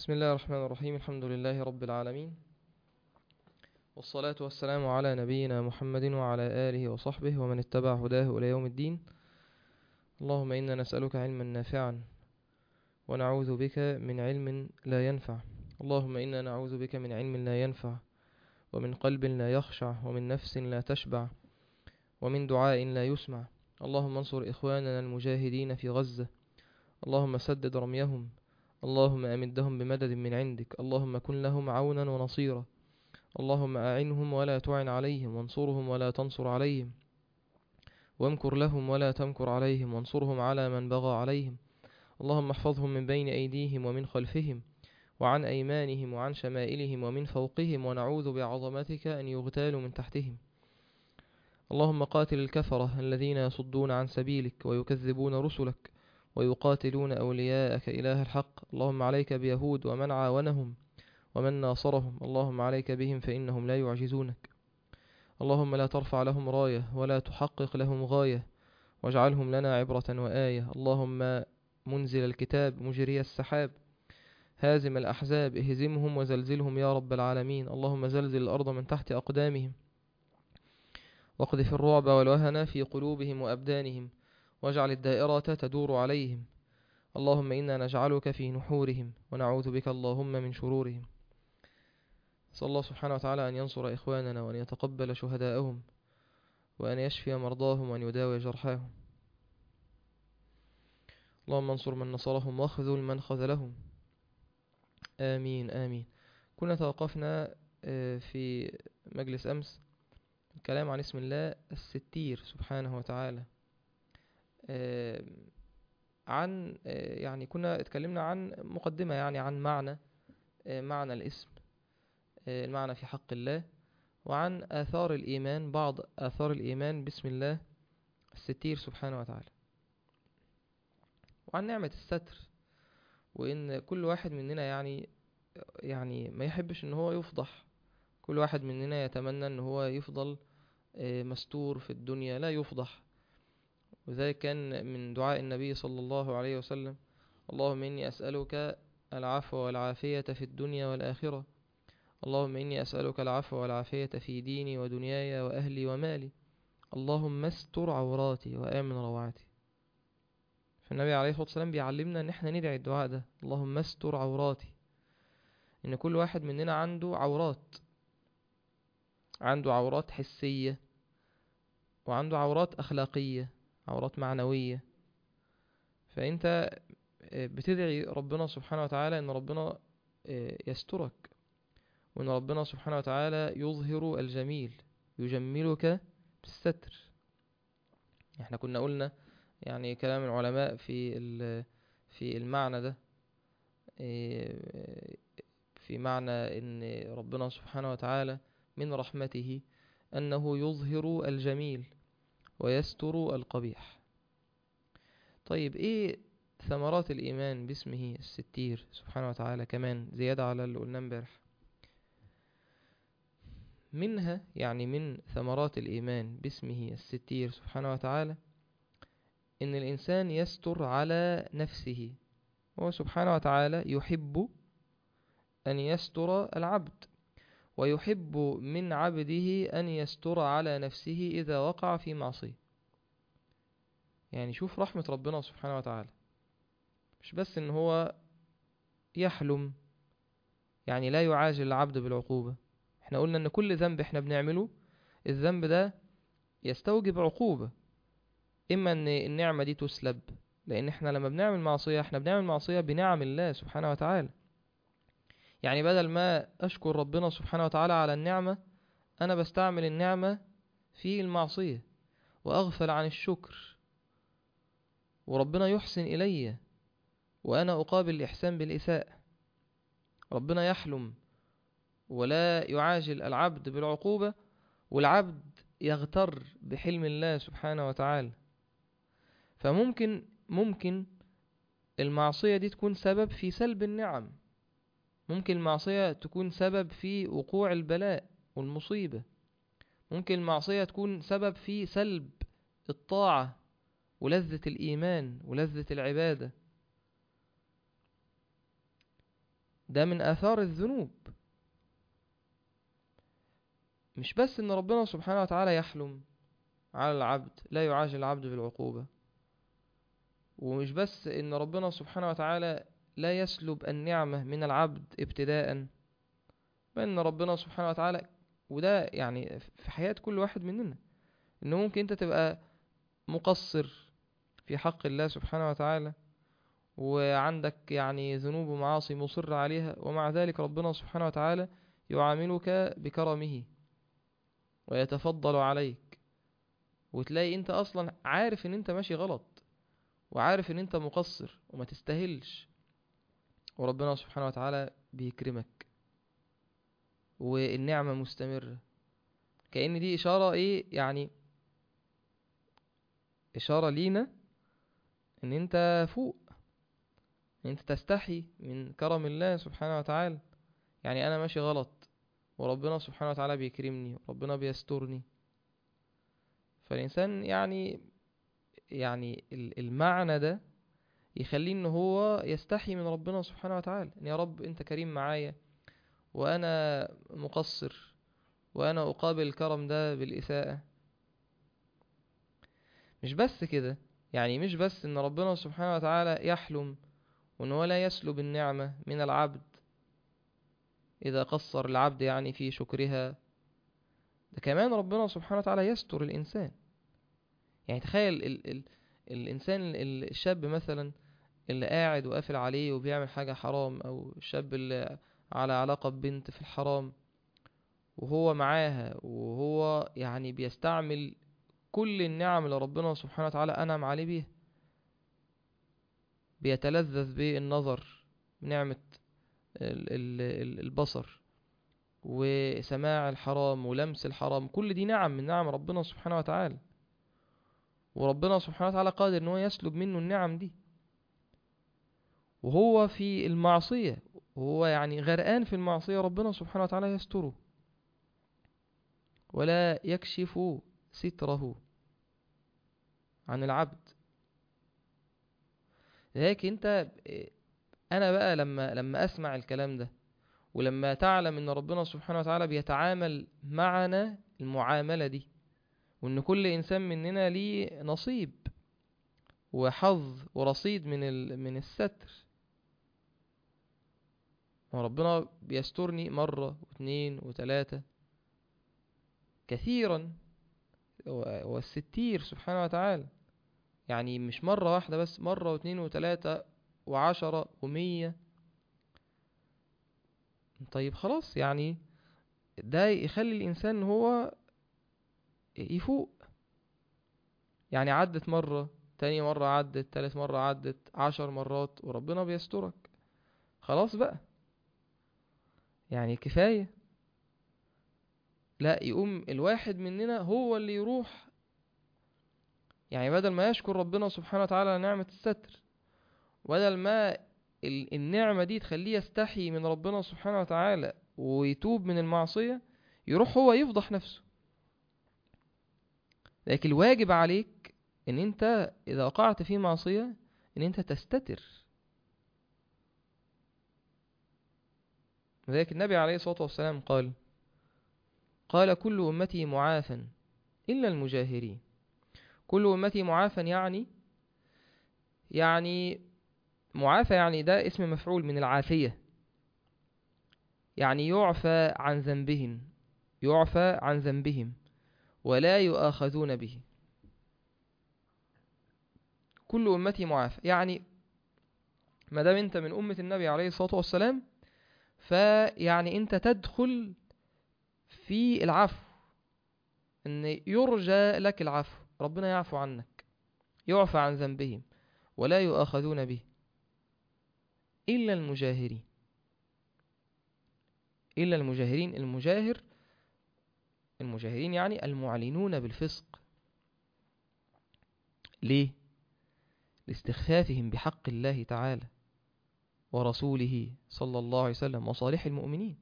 بسم الله الرحمن الرحيم الحمد لله رب العالمين والصلاة والسلام على نبينا محمد وعلى آله وصحبه ومن اتبع هداه إلى يوم الدين اللهم إنا نسألك علما نافعا ونعوذ بك من علم لا ينفع اللهم إنا نعوذ بك من علم لا ينفع ومن قلب لا يخشع ومن نفس لا تشبع ومن دعاء لا يسمع اللهم انصر إخواننا المجاهدين في غزة اللهم سدد رميهم اللهم أمدهم بمدد من عندك اللهم كن لهم عونا ونصيرا اللهم أعنهم ولا تعن عليهم وانصرهم ولا تنصر عليهم وامكر لهم ولا تمكر عليهم وانصرهم على من بغى عليهم اللهم احفظهم من بين أيديهم ومن خلفهم وعن أيمانهم وعن شمائلهم ومن فوقهم ونعوذ بعظمتك أن يغتالوا من تحتهم اللهم قاتل الكفرة الذين يصدون عن سبيلك ويكذبون رسلك ويقاتلون أولياءك إله الحق اللهم عليك بيهود ومن عاونهم ومن ناصرهم اللهم عليك بهم فإنهم لا يعجزونك اللهم لا ترفع لهم راية ولا تحقق لهم غاية واجعلهم لنا عبرة وآية اللهم منزل الكتاب مجري السحاب هازم الأحزاب اهزمهم وزلزلهم يا رب العالمين اللهم زلزل الأرض من تحت أقدامهم واقذف الرعب والوهن في قلوبهم وأبدانهم واجعل الدائرة تدور عليهم اللهم إنا نجعلك في نحورهم ونعوذ بك اللهم من شرورهم صلى الله سبحانه وتعالى أن ينصر إخواننا وأن يتقبل شهداءهم وأن يشفي مرضاهم وأن يداوي جرحاهم اللهم انصر من نصرهم واخذل من خذلهم آمين آمين كنا توقفنا في مجلس أمس الكلام عن اسم الله الستير سبحانه وتعالى عن يعني كنا اتكلمنا عن مقدمة يعني عن معنى معنى الاسم المعنى في حق الله وعن آثار الإيمان بعض آثار الإيمان بسم الله الستير سبحانه وتعالى وعن نعمة الستر وإن كل واحد مننا يعني يعني ما يحبش إن هو يفضح كل واحد مننا يتمنى إن هو يفضل مستور في الدنيا لا يفضح وذلك كان من دعاء النبي صلى الله عليه وسلم اللهم إني أسألك العفو والعافية في الدنيا والآخرة اللهم إني أسألك العفو والعافية في ديني ودنياي وأهلي ومالي اللهم استر عوراتي وآمن روعاتي فالنبي عليه الصلاة والسلام بيعلمنا إن احنا ندعي الدعاء ده اللهم استر عوراتي إن كل واحد مننا عنده عورات عنده عورات حسية وعنده عورات أخلاقية عورات معنوية فأنت بتدعي ربنا سبحانه وتعالى إن ربنا يسترك وإن ربنا سبحانه وتعالى يظهر الجميل يجملك بالستر احنا كنا قلنا يعني كلام العلماء في في المعنى ده في معنى ان ربنا سبحانه وتعالى من رحمته انه يظهر الجميل ويستر القبيح طيب ايه ثمرات الايمان باسمه الستير سبحانه وتعالى كمان زيادة على اللي قلنا امبارح منها يعني من ثمرات الإيمان باسمه الستير سبحانه وتعالى إن الإنسان يستر على نفسه هو سبحانه وتعالى يحب أن يستر العبد ويحب من عبده أن يستر على نفسه إذا وقع في معصية يعني شوف رحمة ربنا سبحانه وتعالى مش بس إن هو يحلم يعني لا يعاجل العبد بالعقوبة احنا قلنا ان كل ذنب احنا بنعمله الذنب ده يستوجب عقوبة اما ان النعمة دي تسلب لان احنا لما بنعمل معصية احنا بنعمل معصية بنعم الله سبحانه وتعالى يعني بدل ما اشكر ربنا سبحانه وتعالى على النعمة انا بستعمل النعمة في المعصية واغفل عن الشكر وربنا يحسن الي وانا اقابل الاحسان بالاساءة ربنا يحلم ولا يعاجل العبد بالعقوبة والعبد يغتر بحلم الله سبحانه وتعالى فممكن ممكن المعصية دي تكون سبب في سلب النعم ممكن المعصية تكون سبب في وقوع البلاء والمصيبة ممكن المعصية تكون سبب في سلب الطاعة ولذة الإيمان ولذة العبادة ده من آثار الذنوب مش بس ان ربنا سبحانه وتعالى يحلم على العبد لا يعاجل العبد بالعقوبة ومش بس ان ربنا سبحانه وتعالى لا يسلب النعمة من العبد ابتداء بل ان ربنا سبحانه وتعالى وده يعني في حياة كل واحد مننا انه ممكن انت تبقى مقصر في حق الله سبحانه وتعالى وعندك يعني ذنوب ومعاصي مصر عليها ومع ذلك ربنا سبحانه وتعالى يعاملك بكرمه ويتفضل عليك وتلاقي انت اصلا عارف ان انت ماشي غلط وعارف ان انت مقصر وما تستاهلش وربنا سبحانه وتعالى بيكرمك والنعمة مستمرة كأن دي إشارة إيه يعني إشارة لينا إن أنت فوق إن أنت تستحي من كرم الله سبحانه وتعالى يعني أنا ماشي غلط وربنا سبحانه وتعالى بيكرمني وربنا بيسترني فالإنسان يعني يعني المعنى ده يخليه إن هو يستحي من ربنا سبحانه وتعالى إن يا رب أنت كريم معايا وأنا مقصر وأنا أقابل الكرم ده بالإساءة مش بس كده يعني مش بس إن ربنا سبحانه وتعالى يحلم وإن هو لا يسلب النعمة من العبد إذا قصر العبد يعني في شكرها ده كمان ربنا سبحانه وتعالى يستر الإنسان يعني تخيل ال ال الإنسان الشاب مثلا اللي قاعد وقافل عليه وبيعمل حاجة حرام أو الشاب اللي على علاقة ببنت في الحرام وهو معاها وهو يعني بيستعمل كل النعم اللي ربنا سبحانه وتعالى أنعم عليه بيها بيتلذذ بالنظر نعمة البصر وسماع الحرام ولمس الحرام كل دي نعم من نعم ربنا سبحانه وتعالى وربنا سبحانه وتعالى قادر ان هو يسلب منه النعم دي وهو في المعصية وهو يعني غرقان في المعصية ربنا سبحانه وتعالى يستره ولا يكشف ستره عن العبد لذلك انت انا بقى لما لما اسمع الكلام ده ولما تعلم ان ربنا سبحانه وتعالى بيتعامل معنا المعاملة دي وان كل انسان مننا ليه نصيب وحظ ورصيد من من الستر وربنا بيسترني مرة واثنين وثلاثة كثيرا والستير سبحانه وتعالى يعني مش مرة واحدة بس مرة واثنين وثلاثة وعشرة ومية طيب خلاص يعني ده يخلي الإنسان هو يفوق يعني عدت مرة تاني مرة عدت تالت مرة عدت عشر مرات وربنا بيسترك خلاص بقى يعني كفاية لا يقوم الواحد مننا هو اللي يروح يعني بدل ما يشكر ربنا سبحانه وتعالى على نعمة الستر بدل ما النعمة دي تخليه يستحي من ربنا سبحانه وتعالى ويتوب من المعصية يروح هو يفضح نفسه لكن الواجب عليك ان انت اذا وقعت في معصية ان انت تستتر لذلك النبي عليه الصلاة والسلام قال قال كل أمتي معافا إلا المجاهرين كل أمتي معافا يعني يعني معافى يعني ده اسم مفعول من العافية يعني يعفى عن ذنبهم يعفى عن ذنبهم ولا يؤاخذون به كل أمتي معافى يعني ما دام انت من أمة النبي عليه الصلاة والسلام فيعني انت تدخل في العفو ان يرجى لك العفو ربنا يعفو عنك يعفى عن ذنبهم ولا يؤاخذون به إلا المجاهرين إلا المجاهرين المجاهر المجاهرين يعني المعلنون بالفسق ليه لاستخفافهم بحق الله تعالى ورسوله صلى الله عليه وسلم وصالح المؤمنين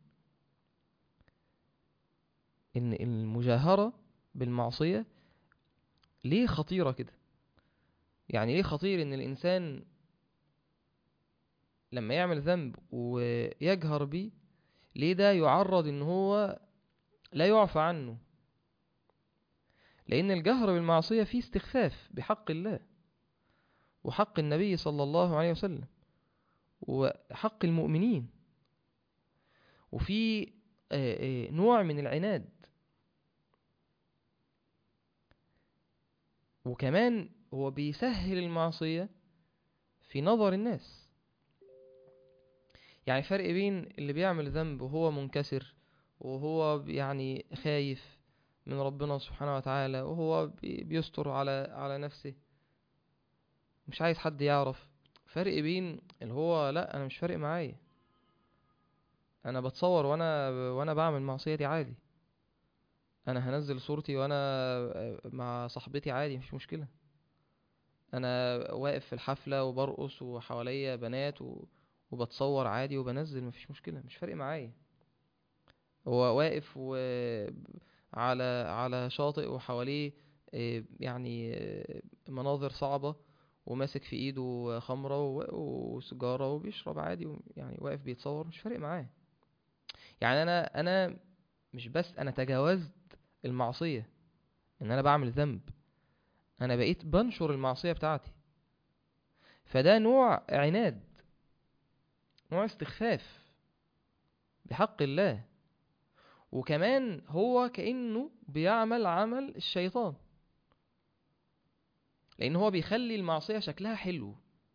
إن المجاهرة بالمعصية ليه خطيرة كده يعني ليه خطير إن الإنسان لما يعمل ذنب ويجهر بيه ليه ده يعرض ان هو لا يعفى عنه لان الجهر بالمعصية فيه استخفاف بحق الله وحق النبي صلى الله عليه وسلم وحق المؤمنين وفي آه، آه، نوع من العناد وكمان هو بيسهل المعصية في نظر الناس يعني فرق بين اللي بيعمل ذنب وهو منكسر وهو يعني خايف من ربنا سبحانه وتعالى وهو بي- بيستر على على نفسه مش عايز حد يعرف فرق بين اللي هو لا انا مش فارق معايا انا بتصور وانا وانا بعمل المعصيه دي عادي انا هنزل صورتي وانا مع صاحبتي عادي مفيش مشكله انا واقف في الحفله وبرقص وحواليا بنات و... وبتصور عادي وبنزل مفيش مشكله مش فارق معايا هو واقف و... على على شاطئ وحواليه آه، يعني آه، مناظر صعبة وماسك في ايده خمرة و- وسيجارة وبيشرب عادي و- يعني واقف بيتصور مش فارق معاه يعني انا انا مش بس انا تجاوزت المعصية ان انا بعمل ذنب انا بقيت بنشر المعصية بتاعتي فده نوع عناد نوع استخفاف بحق الله وكمان هو كأنه بيعمل عمل الشيطان لأن هو بيخلي المعصية شكلها حلو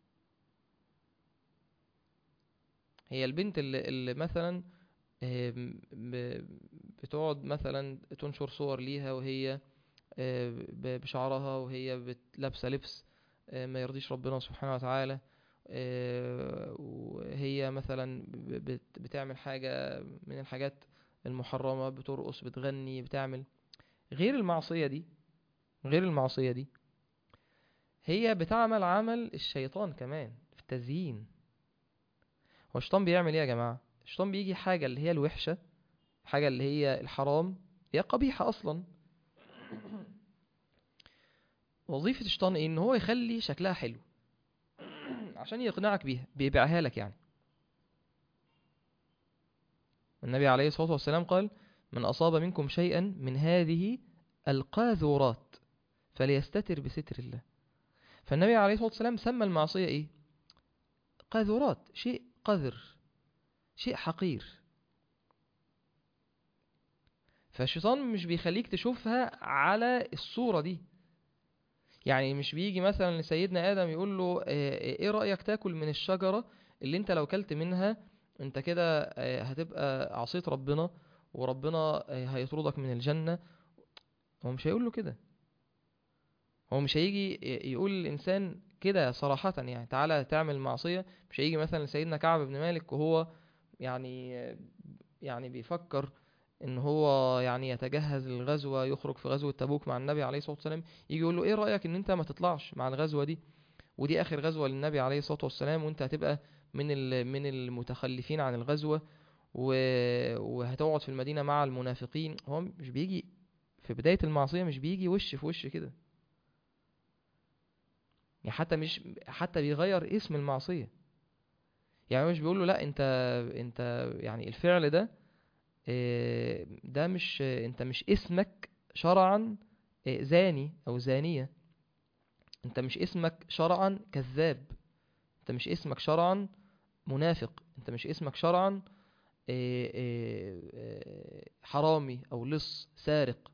هي البنت اللي, اللي مثلا آم، ب- بتقعد مثلا تنشر صور ليها وهي آه، ب- بشعرها وهي بت- لابسة لبس آه، ما يرضيش ربنا سبحانه وتعالى آه، وهي مثلا ب- بت- بتعمل حاجة من الحاجات المحرمة بترقص بتغني بتعمل غير المعصية دي غير المعصية دي هي بتعمل عمل الشيطان كمان في التزيين هو الشيطان بيعمل ايه يا جماعة الشيطان بيجي حاجة اللي هي الوحشة حاجة اللي هي الحرام هي قبيحة أصلا وظيفة الشيطان ايه ان هو يخلي شكلها حلو عشان يقنعك بيها بيبيعها لك يعني النبي عليه الصلاة والسلام قال من أصاب منكم شيئا من هذه القاذورات فليستتر بستر الله فالنبي عليه الصلاة والسلام سمى المعصية ايه قاذورات شيء قذر شيء حقير فالشيطان مش بيخليك تشوفها على الصورة دي يعني مش بيجي مثلا لسيدنا آدم يقول له آه، ايه رأيك تاكل من الشجرة اللي انت لو كلت منها انت كده آه، هتبقى عصيت ربنا وربنا آه، هيطردك من الجنة هو مش هيقول له كده هو مش هيجي ي- يقول للإنسان كده صراحة يعني تعالى تعمل معصية مش هيجي مثلا لسيدنا كعب بن مالك وهو يعني يعني بيفكر ان هو يعني يتجهز للغزوة يخرج في غزوة تبوك مع النبي عليه الصلاة والسلام يجي يقول له ايه رأيك ان انت ما تطلعش مع الغزوة دي ودي اخر غزوة للنبي عليه الصلاة والسلام وانت هتبقى من ال- من المتخلفين عن الغزوة و- وهتقعد في المدينة مع المنافقين هو مش بيجي في بداية المعصية مش بيجي وش في وش كده يعني حتى مش حتى بيغير اسم المعصية يعني مش بيقول له لا انت انت يعني الفعل ده آه، ده مش انت مش اسمك شرعا آه، زاني او زانية انت مش اسمك شرعا كذاب انت مش اسمك شرعا منافق انت مش اسمك شرعا آه، آه، آه، حرامي او لص سارق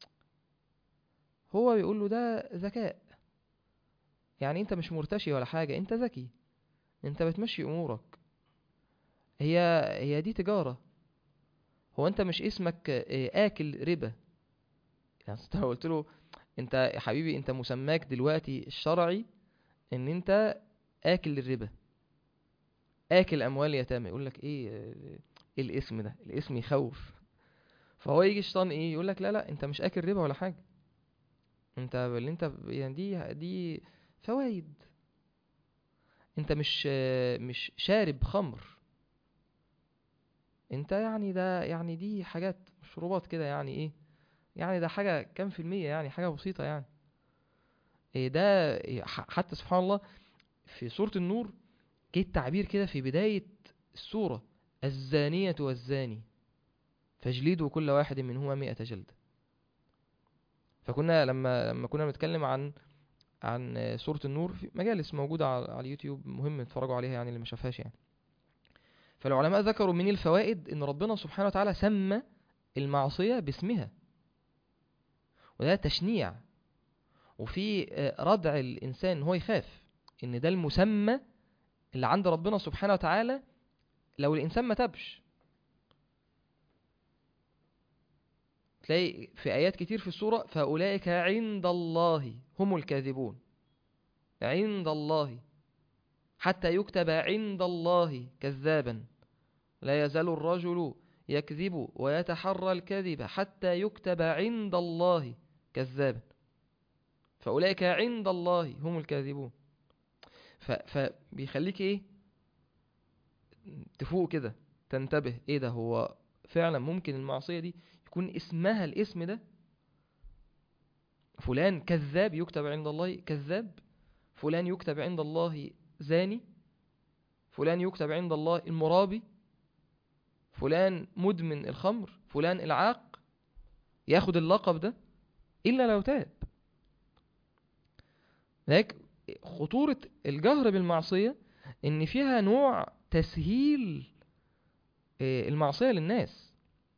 هو بيقول له ده ذكاء يعني انت مش مرتشي ولا حاجة انت ذكي انت بتمشي امورك هي هي دي تجارة هو انت مش اسمك آه، اكل ربا يعني انت لو قلت له انت يا حبيبي انت مسماك دلوقتي الشرعي ان انت اكل الربا اكل اموال اليتامى يقول لك ايه آه، ايه الاسم ده الاسم يخوف فهو يجي الشيطان ايه يقول لك لا لا انت مش اكل ربا ولا حاجه انت اللي انت يعني دي دي فوائد انت مش آه، مش شارب خمر انت يعني ده يعني دي حاجات مشروبات كده يعني ايه يعني ده حاجة كام في المية يعني حاجة بسيطة يعني إيه ده إيه ح- حتى سبحان الله في سورة النور جه التعبير كده في بداية السورة الزانية والزاني فاجلدوا كل واحد منهما مئة جلدة فكنا لما لما كنا بنتكلم عن عن سورة النور في مجالس موجودة على على اليوتيوب مهم تتفرجوا عليها يعني اللي ما شافهاش يعني فالعلماء ذكروا من الفوائد ان ربنا سبحانه وتعالى سمى المعصية باسمها وده تشنيع وفي آه، ردع الإنسان إن هو يخاف إن ده المسمى اللي عند ربنا سبحانه وتعالى لو الإنسان ما تبش تلاقي في آيات كتير في السورة فأولئك عند الله هم الكاذبون عند الله حتى يكتب عند الله كذابا لا يزال الرجل يكذب ويتحرى الكذب حتى يكتب عند الله كذابا فأولئك عند الله هم الكاذبون ف... فبيخليك ايه تفوق كده تنتبه ايه ده هو فعلا ممكن المعصية دي يكون اسمها الاسم ده فلان كذاب يكتب عند الله كذاب فلان يكتب عند الله زاني فلان يكتب عند الله المرابي فلان مدمن الخمر فلان العاق ياخد اللقب ده إلا لو تاب لذلك خطورة الجهر بالمعصية إن فيها نوع تسهيل آه، المعصية للناس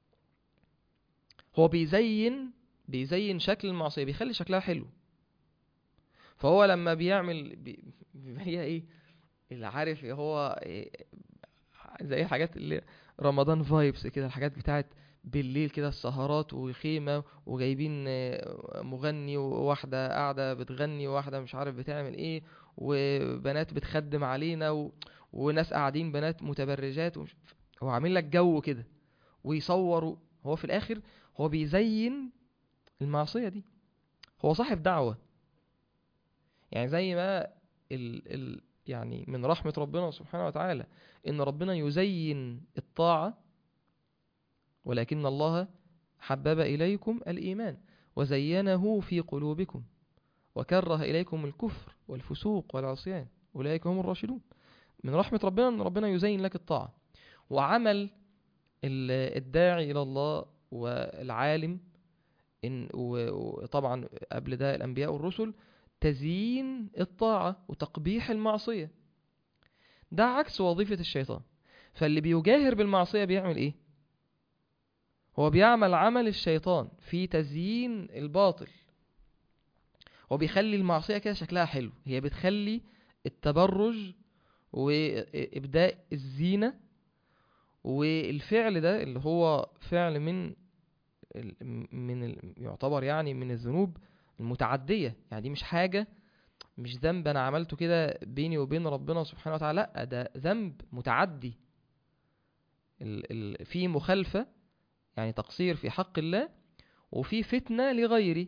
هو بيزين بيزين شكل المعصية بيخلي شكلها حلو فهو لما بيعمل بي- هي ايه اللي عارف هو إيه زي الحاجات اللي رمضان فايبس كده الحاجات بتاعت بالليل كده السهرات وخيمة وجايبين آه، مغني وواحدة قاعدة بتغني وواحدة مش عارف بتعمل ايه وبنات بتخدم علينا و... وناس قاعدين بنات متبرجات ومش... هو عامل لك جو كده ويصوروا هو في الاخر هو بيزين المعصية دي هو صاحب دعوة يعني زي ما ال... ال... يعني من رحمة ربنا سبحانه وتعالى إن ربنا يزين الطاعة ولكن الله حبب إليكم الإيمان وزينه في قلوبكم وكره إليكم الكفر والفسوق والعصيان أولئك هم الراشدون من رحمة ربنا أن ربنا يزين لك الطاعة وعمل ال- الداعي إلى الله والعالم إن و- وطبعا قبل ده الأنبياء والرسل تزيين الطاعة وتقبيح المعصية ده عكس وظيفة الشيطان فاللي بيجاهر بالمعصية بيعمل ايه هو بيعمل عمل الشيطان في تزيين الباطل هو بيخلي المعصية كده شكلها حلو هي بتخلي التبرج وإبداء الزينة والفعل ده اللي هو فعل من ال- من ال- يعتبر يعني من الذنوب المتعدية يعني دي مش حاجة مش ذنب انا عملته كده بيني وبين ربنا سبحانه وتعالى لا ده ذنب متعدي ال ال في مخالفة يعني تقصير في حق الله وفي فتنة لغيري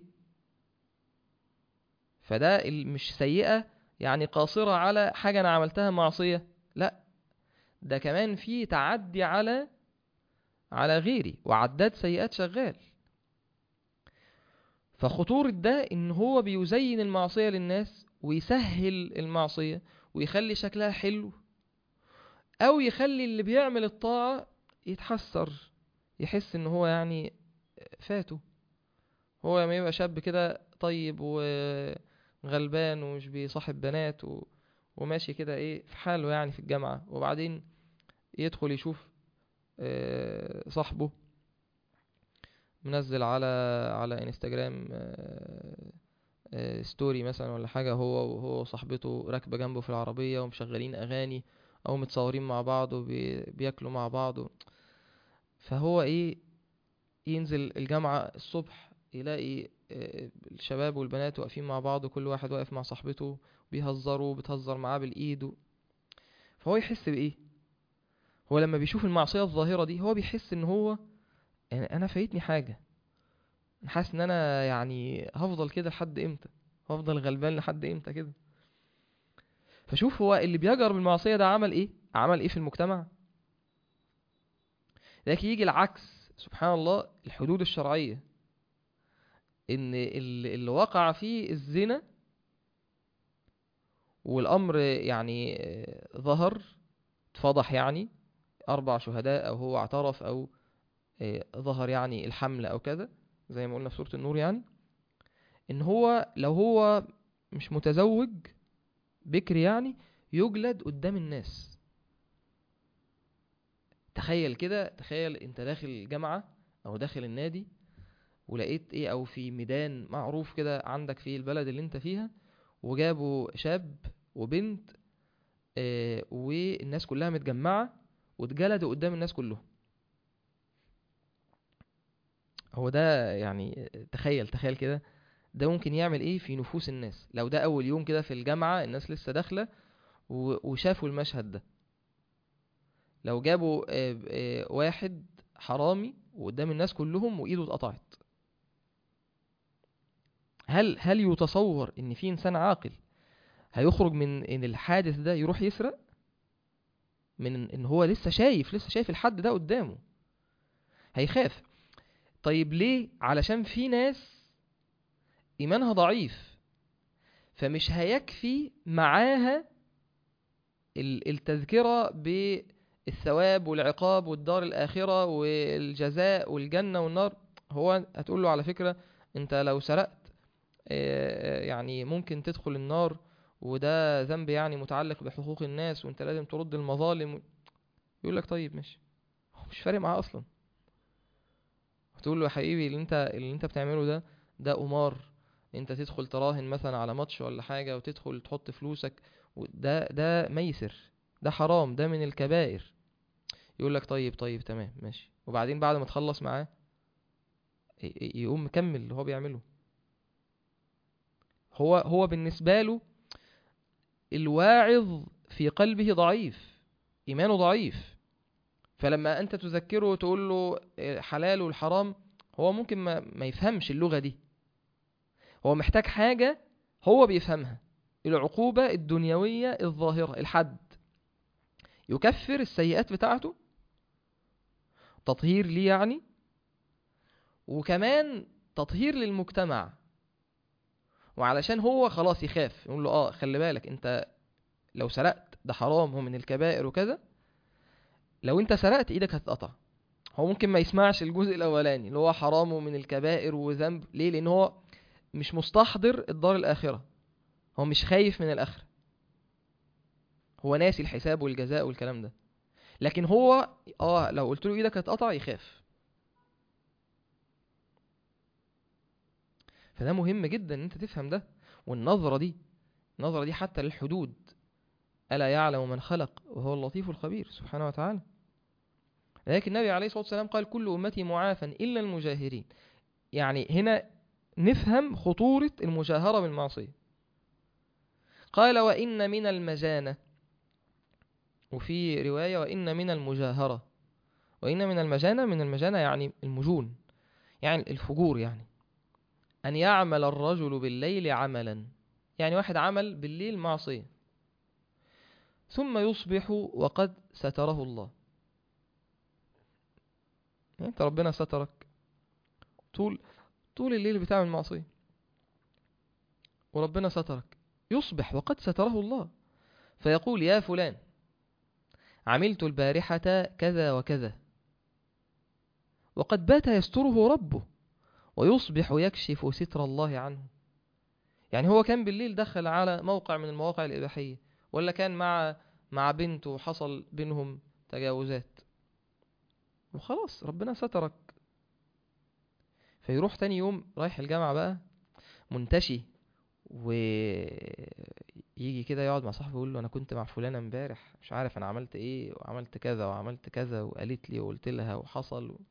فده ال- مش سيئة يعني قاصرة على حاجة انا عملتها معصية لا ده كمان في تعدي على على غيري وعداد سيئات شغال فخطورة ده ان هو بيزين المعصية للناس ويسهل المعصية ويخلي شكلها حلو او يخلي اللي بيعمل الطاعة يتحسر يحس ان هو يعني فاته هو لما يبقى شاب كده طيب وغلبان ومش بيصاحب بنات و... وماشي كده ايه في حاله يعني في الجامعة وبعدين يدخل يشوف آه، صاحبه منزل على على انستجرام آه، آه، ستوري مثلا ولا حاجة هو وهو وصاحبته راكبة جنبه في العربية ومشغلين أغاني أو متصورين مع بعض وبياكلوا مع بعض و- فهو إيه ينزل الجامعة الصبح يلاقي آه، الشباب والبنات واقفين مع بعض وكل واحد واقف مع صاحبته بيهزروا بتهزر معاه بالإيد و... فهو يحس بإيه هو لما بيشوف المعصية الظاهرة دي هو بيحس إن هو يعني أنا فايتني حاجة أنا حاسس إن أنا يعني هفضل كده لحد إمتى هفضل غلبان لحد إمتى كده فشوف هو اللي بيجر بالمعصية ده عمل إيه عمل إيه في المجتمع لكن يجي العكس سبحان الله الحدود الشرعية إن اللي اللي وقع فيه الزنا والامر يعني آه، ظهر اتفضح يعني اربع شهداء او هو اعترف او آه، ظهر يعني الحمل او كذا زي ما قلنا في سورة النور يعني ان هو لو هو مش متزوج بكر يعني يجلد قدام الناس تخيل كده تخيل انت داخل الجامعة او داخل النادي ولقيت ايه او في ميدان معروف كده عندك في البلد اللي انت فيها وجابوا شاب وبنت آه والناس كلها متجمعة واتجلدوا قدام الناس كلهم هو ده يعني تخيل تخيل كده ده ممكن يعمل ايه في نفوس الناس لو ده اول يوم كده في الجامعة الناس لسه داخلة و- وشافوا المشهد ده لو جابوا آه، آه، واحد حرامي وقدام الناس كلهم وايده اتقطعت هل هل يتصور ان في انسان عاقل هيخرج من ان الحادث ده يروح يسرق من ان هو لسه شايف لسه شايف الحد ده قدامه هيخاف طيب ليه علشان في ناس ايمانها ضعيف فمش هيكفي معاها ال- التذكرة بالثواب والعقاب والدار الآخرة والجزاء والجنة والنار هو هتقول له على فكرة انت لو سرقت آه، يعني ممكن تدخل النار وده ذنب يعني متعلق بحقوق الناس وانت لازم ترد المظالم يقول لك طيب ماشي هو مش فارق معاه اصلا تقول له يا حبيبي اللي انت اللي انت بتعمله ده ده قمار انت تدخل تراهن مثلا على ماتش ولا حاجة وتدخل تحط فلوسك ده ده ميسر ده حرام ده من الكبائر يقول لك طيب طيب تمام ماشي وبعدين بعد ما تخلص معاه ي- ي- يقوم مكمل اللي هو بيعمله هو هو بالنسبة له الواعظ في قلبه ضعيف إيمانه ضعيف فلما أنت تذكره وتقول له حلال والحرام هو ممكن ما, ما يفهمش اللغة دي هو محتاج حاجة هو بيفهمها العقوبة الدنيوية الظاهرة الحد يكفر السيئات بتاعته تطهير ليه يعني وكمان تطهير للمجتمع وعلشان هو خلاص يخاف يقول له اه خلي بالك انت لو سرقت ده حرام هو من الكبائر وكذا لو انت سرقت ايدك هتتقطع هو ممكن ما يسمعش الجزء الاولاني اللي هو حرام ومن الكبائر وذنب ليه لان هو مش مستحضر الدار الاخره هو مش خايف من الاخره هو ناسي الحساب والجزاء والكلام ده لكن هو اه لو قلت له ايدك هتقطع يخاف فده مهم جدا ان انت تفهم ده والنظرة دي النظرة دي حتى للحدود ألا يعلم من خلق وهو اللطيف الخبير سبحانه وتعالى لكن النبي عليه الصلاة والسلام قال كل أمتي معافى إلا المجاهرين يعني هنا نفهم خطورة المجاهرة بالمعصية قال وإن من المجانة وفي رواية وإن من المجاهرة وإن من المجانة من المجانة يعني المجون يعني الفجور يعني أن يعمل الرجل بالليل عملا يعني واحد عمل بالليل معصية ثم يصبح وقد ستره الله يعني انت ربنا سترك طول طول الليل بتعمل معصية وربنا سترك يصبح وقد ستره الله فيقول يا فلان عملت البارحة كذا وكذا وقد بات يستره ربه ويصبح يكشف ستر الله عنه يعني هو كان بالليل دخل على موقع من المواقع الإباحية ولا كان مع مع بنت وحصل بينهم تجاوزات وخلاص ربنا سترك فيروح تاني يوم رايح الجامعة بقى منتشي ويجي كده يقعد مع صاحبه يقول له انا كنت مع فلانة امبارح مش عارف انا عملت ايه وعملت كذا وعملت كذا وقالت لي وقلت لها وحصل و...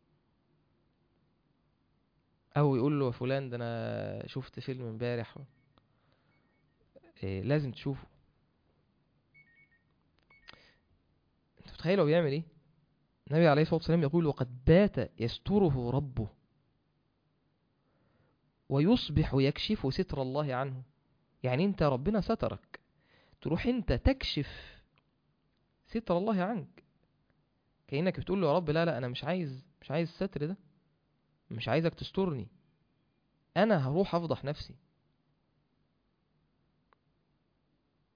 او يقول له يا فلان ده انا شفت فيلم امبارح إيه لازم تشوفه انت متخيل هو بيعمل ايه النبي عليه الصلاه والسلام يقول وقد بات يستره ربه ويصبح يكشف ستر الله عنه يعني انت ربنا سترك تروح انت تكشف ستر الله عنك كأنك بتقول له يا رب لا لا انا مش عايز مش عايز الستر ده مش عايزك تسترني انا هروح افضح نفسي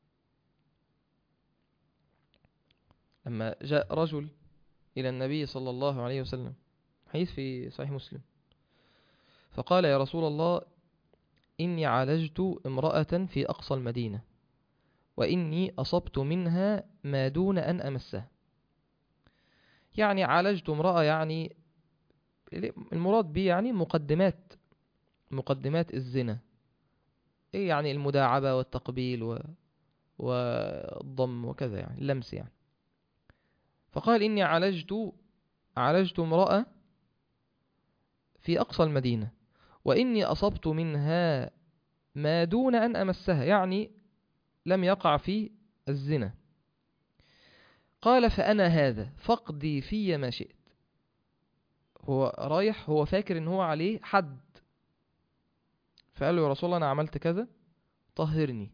لما جاء رجل إلى النبي صلى الله عليه وسلم حديث في صحيح مسلم فقال يا رسول الله إني عالجت امرأة في أقصى المدينة وإني أصبت منها ما دون أن أمسها يعني عالجت امرأة يعني المراد به يعني مقدمات مقدمات الزنا إيه يعني المداعبة والتقبيل و... والضم وكذا يعني اللمس يعني فقال إني عالجت عالجت امرأة في أقصى المدينة وإني أصبت منها ما دون أن أمسها يعني لم يقع في الزنا قال فأنا هذا فاقضي في ما شئت هو رايح هو فاكر ان هو عليه حد فقال له يا رسول الله انا عملت كذا طهرني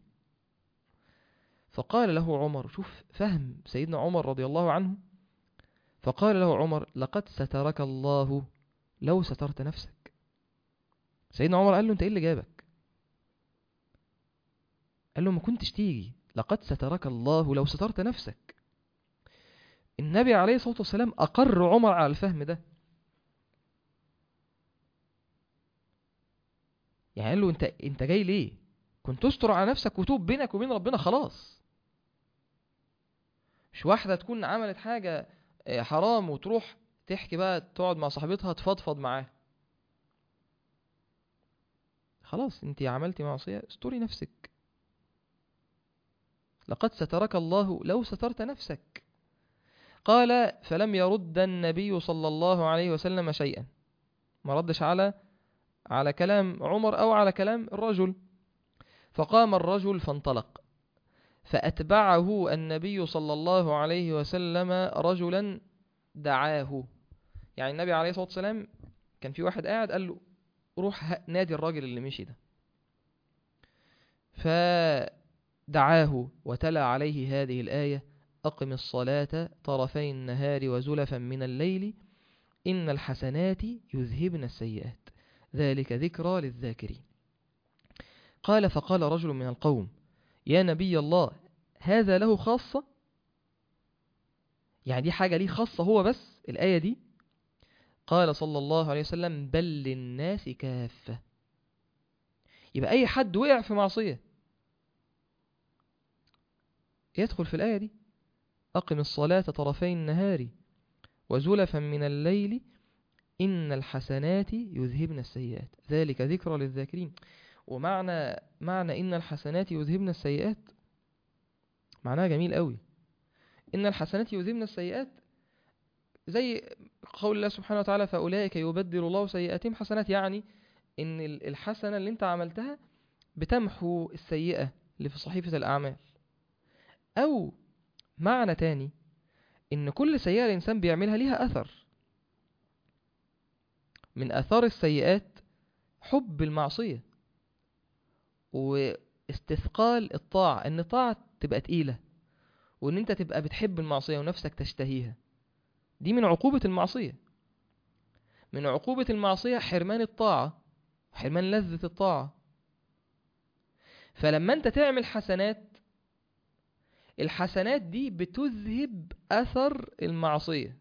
فقال له عمر شوف فهم سيدنا عمر رضي الله عنه فقال له عمر لقد سترك الله لو سترت نفسك سيدنا عمر قال له انت ايه اللي جابك قال له ما كنتش تيجي لقد سترك الله لو سترت نفسك النبي عليه الصلاة والسلام أقر عمر على الفهم ده يعني قال له انت انت جاي ليه كنت تستر على نفسك وتوب بينك وبين ربنا خلاص مش واحدة تكون عملت حاجة حرام وتروح تحكي بقى تقعد مع صاحبتها تفضفض معاها خلاص انت عملتي معصية استوري نفسك لقد سترك الله لو سترت نفسك قال فلم يرد النبي صلى الله عليه وسلم شيئا ما ردش على على كلام عمر أو على كلام الرجل فقام الرجل فانطلق فأتبعه النبي صلى الله عليه وسلم رجلا دعاه يعني النبي عليه الصلاة والسلام كان في واحد قاعد قال له روح نادي الراجل اللي مشي ده فدعاه وتلا عليه هذه الآية أقم الصلاة طرفي النهار وزلفا من الليل إن الحسنات يذهبن السيئات ذلك ذكرى للذاكرين قال فقال رجل من القوم يا نبي الله هذا له خاصة يعني دي حاجة ليه خاصة هو بس الآية دي قال صلى الله عليه وسلم بل للناس كافة يبقى أي حد وقع في معصية يدخل في الآية دي أقم الصلاة طرفي النهار وزلفا من الليل إن الحسنات يذهبن السيئات ذلك ذكرى للذاكرين ومعنى معنى إن الحسنات يذهبن السيئات معناها جميل قوي إن الحسنات يذهبن السيئات زي قول الله سبحانه وتعالى فأولئك يبدل الله سيئاتهم حسنات يعني إن الحسنة اللي أنت عملتها بتمحو السيئة اللي في صحيفة الأعمال أو معنى تاني إن كل سيئة الإنسان بيعملها ليها أثر من أثار السيئات حب المعصية واستثقال الطاعة إن الطاعة تبقى تقيلة وإن أنت تبقى بتحب المعصية ونفسك تشتهيها دي من عقوبة المعصية من عقوبة المعصية حرمان الطاعة حرمان لذة الطاعة فلما أنت تعمل حسنات الحسنات دي بتذهب أثر المعصية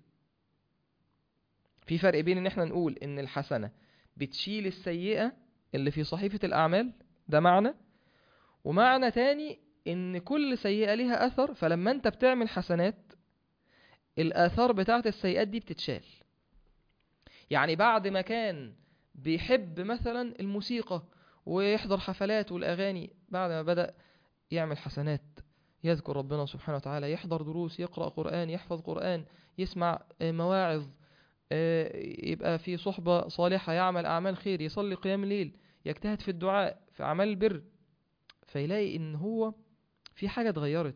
في فرق بين ان احنا نقول ان الحسنة بتشيل السيئة اللي في صحيفة الأعمال ده معنى ومعنى تاني ان كل سيئة ليها أثر فلما انت بتعمل حسنات الآثار بتاعت السيئات دي بتتشال يعني بعد ما كان بيحب مثلا الموسيقى ويحضر حفلات والأغاني بعد ما بدأ يعمل حسنات يذكر ربنا سبحانه وتعالى يحضر دروس يقرأ قرآن يحفظ قرآن يسمع مواعظ يبقى في صحبة صالحة يعمل أعمال خير يصلي قيام الليل يجتهد في الدعاء في أعمال البر فيلاقي إن هو في حاجة اتغيرت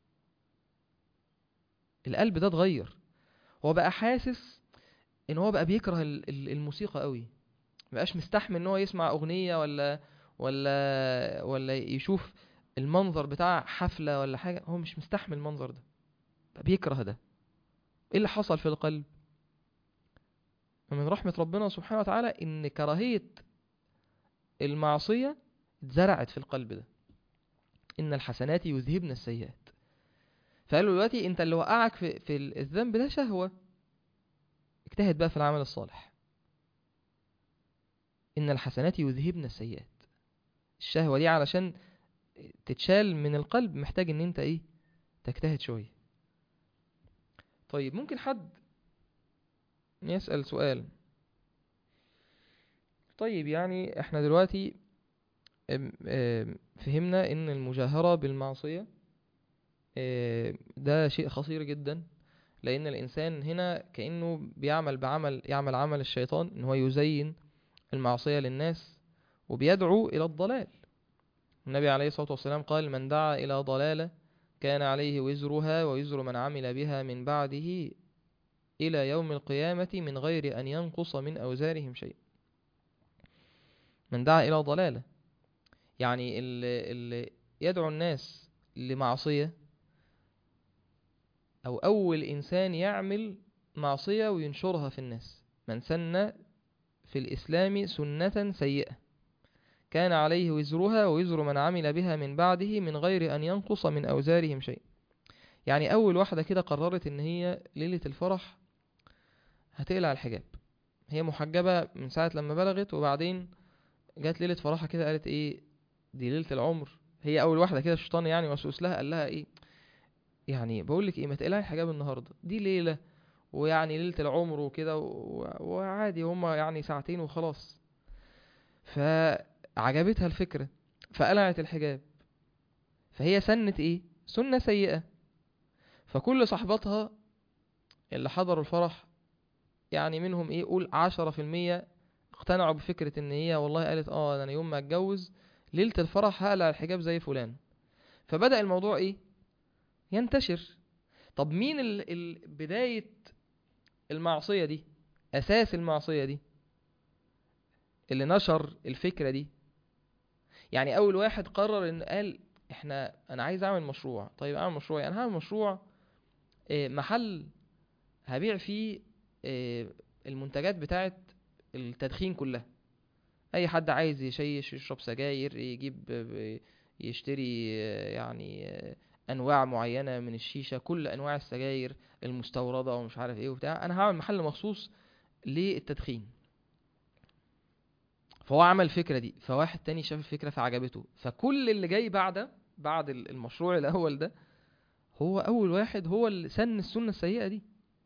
القلب ده اتغير هو بقى حاسس إن هو بقى بيكره الموسيقى قوي مبقاش مستحمل إن هو يسمع أغنية ولا ولا ولا يشوف المنظر بتاع حفلة ولا حاجة هو مش مستحمل المنظر ده بقى بيكره ده ايه اللي حصل في القلب ومن رحمة ربنا سبحانه وتعالى ان كراهية المعصية اتزرعت في القلب ده ان الحسنات يذهبن السيئات فقالوا دلوقتي انت اللي وقعك في, في الذنب ده شهوة اجتهد بقى في العمل الصالح ان الحسنات يذهبن السيئات الشهوة دي علشان تتشال من القلب محتاج ان انت ايه تجتهد شوية طيب ممكن حد يسأل سؤال طيب يعني احنا دلوقتي ام- ام فهمنا ان المجاهرة بالمعصية اه، ده شيء خطير جدا لان الانسان هنا كأنه بيعمل بعمل يعمل عمل الشيطان ان هو يزين المعصية للناس وبيدعو الى الضلال النبي عليه الصلاة والسلام قال من دعا الى ضلالة كان عليه وزرها ووزر من عمل بها من بعده إلى يوم القيامة من غير أن ينقص من أوزارهم شيء من دعا إلى ضلالة يعني اللي, اللي يدعو الناس لمعصية أو أول إنسان يعمل معصية وينشرها في الناس من سن في الإسلام سنة سيئة كان عليه وزرها ووزر من عمل بها من بعده من غير أن ينقص من أوزارهم شيء يعني أول واحدة كده قررت إن هي ليلة الفرح هتقلع الحجاب هي محجبة من ساعة لما بلغت وبعدين جت ليلة فرحها كده قالت ايه دي ليلة العمر هي أول واحدة كده الشيطان يعني وسوس لها قال لها ايه يعني بقول لك ايه ما تقلعي الحجاب النهاردة دي ليلة ويعني ليلة العمر وكده و- وعادي هما يعني ساعتين وخلاص فعجبتها الفكرة فقلعت الحجاب فهي سنت ايه سنة سيئة فكل صحباتها اللي حضروا الفرح يعني منهم ايه قول عشرة في المية اقتنعوا بفكرة ان هي والله قالت اه ده انا يوم ما اتجوز ليلة الفرح هقلع الحجاب زي فلان فبدأ الموضوع ايه ينتشر طب مين ال... ال... بداية المعصية دي اساس المعصية دي اللي نشر الفكرة دي يعني اول واحد قرر ان قال احنا انا عايز اعمل مشروع طيب اعمل مشروع يعني هعمل مشروع آه، محل هبيع فيه آه، المنتجات بتاعت التدخين كلها اي حد عايز يشيش يشرب سجاير يجيب آه، يشتري آه، يعني آه، انواع معينة من الشيشة كل انواع السجاير المستوردة ومش عارف ايه وبتاع انا هعمل محل مخصوص للتدخين فهو عمل الفكرة دي فواحد تاني شاف الفكرة فعجبته فكل اللي جاي بعد بعد ال- المشروع الاول ده هو اول واحد هو اللي سن السنة السيئة دي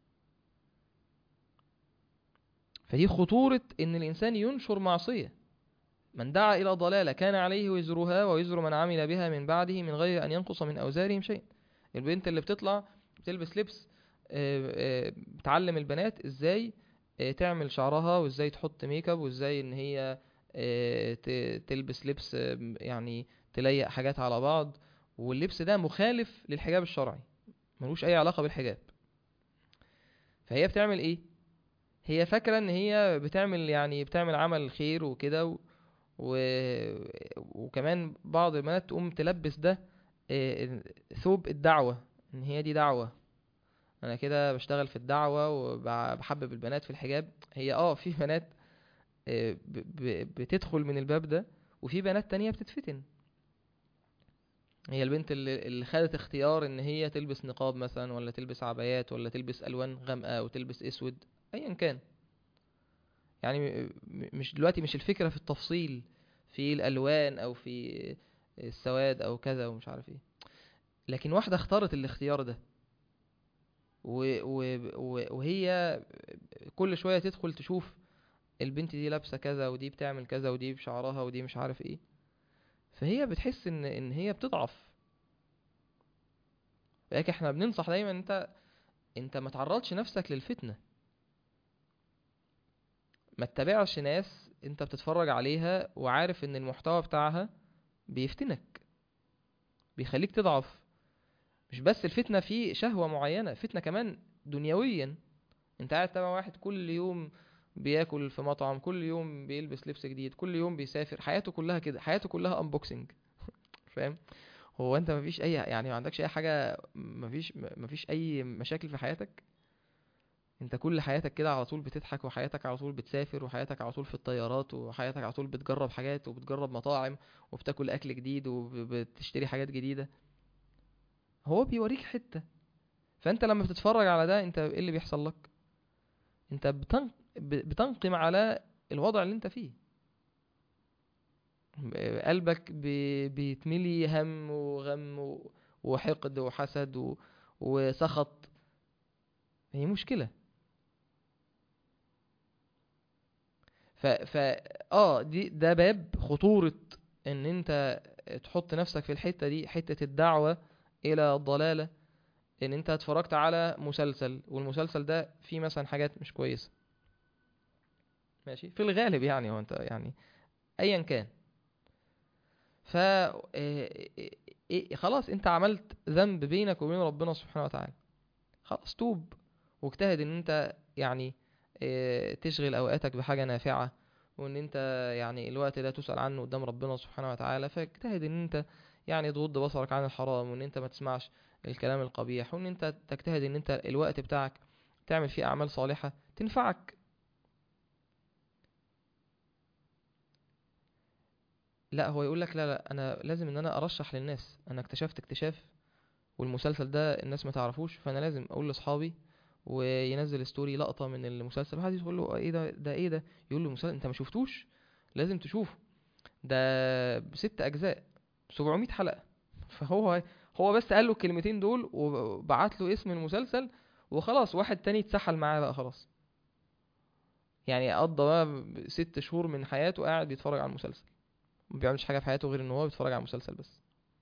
فدي خطورة ان الانسان ينشر معصية من دعا الى ضلالة كان عليه وزرها ووزر من عمل بها من بعده من غير ان ينقص من اوزارهم شيء البنت اللي بتطلع بتلبس لبس آه، آه، بتعلم البنات ازاي آه، تعمل شعرها وازاي تحط ميك اب وازاي ان هي آه، ت- تلبس لبس آه، يعني تليق حاجات على بعض واللبس ده مخالف للحجاب الشرعي ملوش اي علاقة بالحجاب فهي بتعمل ايه هي فاكرة ان هي بتعمل يعني بتعمل عمل خير وكده و... و... وكمان بعض البنات تقوم تلبس ده آه، ثوب الدعوة ان هي دي دعوة انا كده بشتغل في الدعوة وبحبب البنات في الحجاب هي اه في بنات آه، ب... ب... بتدخل من الباب ده وفي بنات تانية بتتفتن هي البنت اللي, اللي خدت اختيار ان هي تلبس نقاب مثلا ولا تلبس عبايات ولا تلبس الوان غامقة او تلبس اسود ايا كان يعني م- م- مش دلوقتي مش الفكرة في التفصيل في الالوان او في السواد او كذا ومش عارف ايه لكن واحدة اختارت الاختيار ده و و و وهي كل شوية تدخل تشوف البنت دي لابسة كذا ودي بتعمل كذا ودي بشعرها ودي مش عارف ايه فهي بتحس ان ان هي بتضعف لكن احنا بننصح دايما انت انت ما تعرضش نفسك للفتنة ما تتابعش ناس انت بتتفرج عليها وعارف ان المحتوى بتاعها بيفتنك بيخليك تضعف مش بس الفتنة في شهوة معينة فتنة كمان دنيويا انت قاعد تابع واحد كل يوم بياكل في مطعم كل يوم بيلبس لبس جديد كل يوم بيسافر حياته كلها كده حياته كلها انبوكسنج فاهم هو انت مفيش اي يعني ما عندكش اي حاجة مفيش مفيش اي مشاكل في حياتك انت كل حياتك كده على طول بتضحك وحياتك على طول بتسافر وحياتك على طول في الطيارات وحياتك على طول بتجرب حاجات وبتجرب مطاعم وبتاكل اكل جديد وبتشتري حاجات جديدة هو بيوريك حتة فانت لما بتتفرج على ده انت ايه اللي بيحصل لك انت بتن... ب- بتنقم على الوضع اللي انت فيه ب- قلبك بي- بيتملي هم وغم و- وحقد وحسد و... وسخط هي مشكلة ف... ف اه دي ده باب خطورة ان انت تحط نفسك في الحتة دي حتة الدعوة الى الضلالة ان انت اتفرجت على مسلسل والمسلسل ده فيه مثلا حاجات مش كويسة ماشي في الغالب يعني هو انت يعني ايا كان ف إيه- إيه- خلاص انت عملت ذنب بينك وبين ربنا سبحانه وتعالى خلاص توب واجتهد ان انت يعني إيه، تشغل اوقاتك بحاجة نافعة وان انت يعني الوقت ده تسأل عنه قدام ربنا سبحانه وتعالى فاجتهد ان انت يعني تغض بصرك عن الحرام وان انت ما تسمعش الكلام القبيح وان انت تجتهد ان انت الوقت بتاعك تعمل فيه اعمال صالحة تنفعك لا هو يقول لك لا لا انا لازم ان انا ارشح للناس انا اكتشفت اكتشاف والمسلسل ده الناس ما تعرفوش فانا لازم اقول لاصحابي وينزل ستوري لقطة من المسلسل واحد يقول له ايه ده ده ايه ده يقول له مسلسل انت ما شفتوش لازم تشوفه ده بست اجزاء 700 حلقة فهو هو بس قال له الكلمتين دول وبعت له اسم المسلسل وخلاص واحد تاني اتسحل معاه بقى خلاص يعني قضى بقى ست شهور من حياته قاعد بيتفرج على المسلسل ما بيعملش حاجة في حياته غير ان هو بيتفرج على المسلسل بس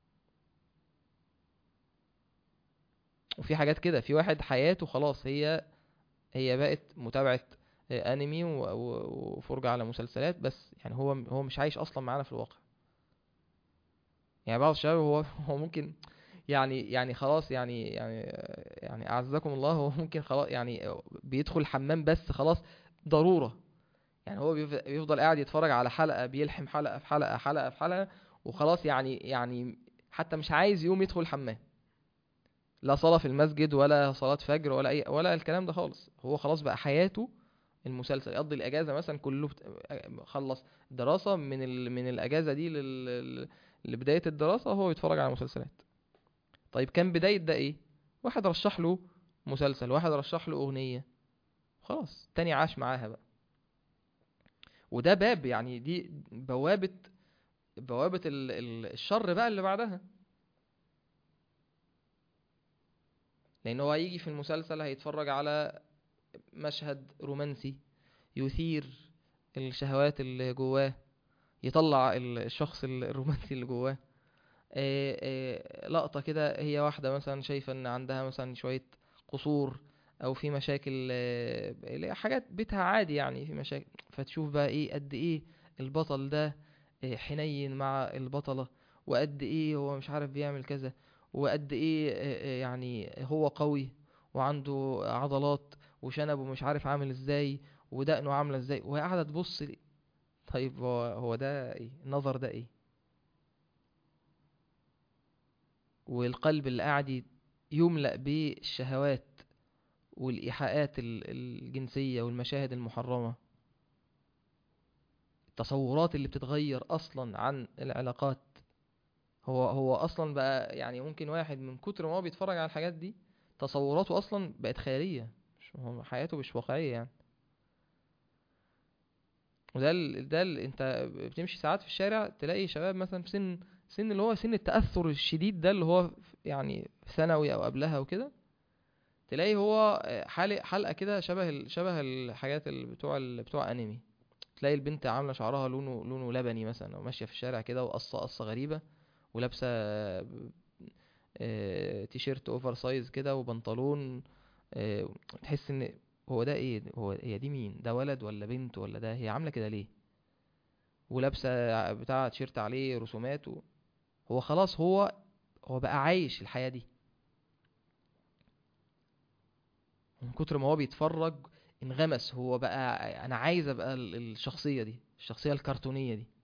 وفي حاجات كده في واحد حياته خلاص هي هي بقت متابعة آه، انمي و- و- وفرجة على مسلسلات بس يعني هو هو مش عايش اصلا معانا في الواقع يعني بعض الشباب هو هو ممكن يعني يعني خلاص يعني يعني يعني اعزكم الله هو ممكن خلاص يعني بيدخل الحمام بس خلاص ضرورة يعني هو بيف- بيفضل قاعد يتفرج على حلقة بيلحم حلقة في حلقة حلقة في حلقة وخلاص يعني يعني حتى مش عايز يقوم يدخل الحمام لا صلاة في المسجد ولا صلاة فجر ولا أي ولا الكلام ده خالص هو خلاص بقى حياته المسلسل يقضي الأجازة مثلا كله بت... خلص دراسة من ال... من الأجازة دي لل... لل- لبداية الدراسة هو يتفرج على مسلسلات طيب كان بداية ده إيه واحد رشح له مسلسل واحد رشح له أغنية خلاص تاني عاش معاها بقى وده باب يعني دي بوابة بوابة ال... ال- الشر بقى اللي بعدها لان هو هيجي في المسلسل هيتفرج على مشهد رومانسي يثير الشهوات اللي جواه يطلع ال- الشخص ال- الرومانسي اللي جواه آه، آه، لقطة كده هي واحدة مثلا شايفة ان عندها مثلا شوية قصور او في مشاكل آه، اللي هي حاجات بيتها عادي يعني في مشاكل فتشوف بقى ايه قد ايه البطل ده آه، حنين مع البطلة وقد ايه هو مش عارف بيعمل كذا وقد ايه آه، آه، يعني هو قوي وعنده عضلات وشنبه مش عارف عامل ازاي ودقنه عاملة ازاي وهي قاعدة تبص لي طيب هو هو ده ايه النظر ده ايه والقلب اللي قاعد ي- يملأ بالشهوات والإيحاءات ال- الجنسية والمشاهد المحرمة التصورات اللي بتتغير أصلا عن العلاقات هو هو أصلا بقى يعني ممكن واحد من كتر ما هو بيتفرج على الحاجات دي تصوراته أصلا بقت خيالية مش هو حياته مش واقعية يعني وده ال... ده ال... انت بتمشي ساعات في الشارع تلاقي شباب مثلا في سن سن اللي هو سن التأثر الشديد ده اللي هو يعني في ثانوي او قبلها وكده تلاقي هو حلق حلقة كده شبه ال... شبه الحاجات اللي بتوع ال... بتوع انمي تلاقي البنت عاملة شعرها لونه لونه لبني مثلا او ماشية في الشارع كده وقصة قصة غريبة ولابسة آه، تيشيرت اوفر سايز كده وبنطلون آه، تحس ان هو ده ايه هو هي دي مين ده ولد ولا بنت ولا ده هي عامله كده ليه ولابسه بتاع تيشيرت عليه رسومات و... هو خلاص هو هو بقى عايش الحياه دي من كتر ما هو بيتفرج انغمس هو بقى انا عايز ابقى ال- الشخصيه دي الشخصيه الكرتونيه دي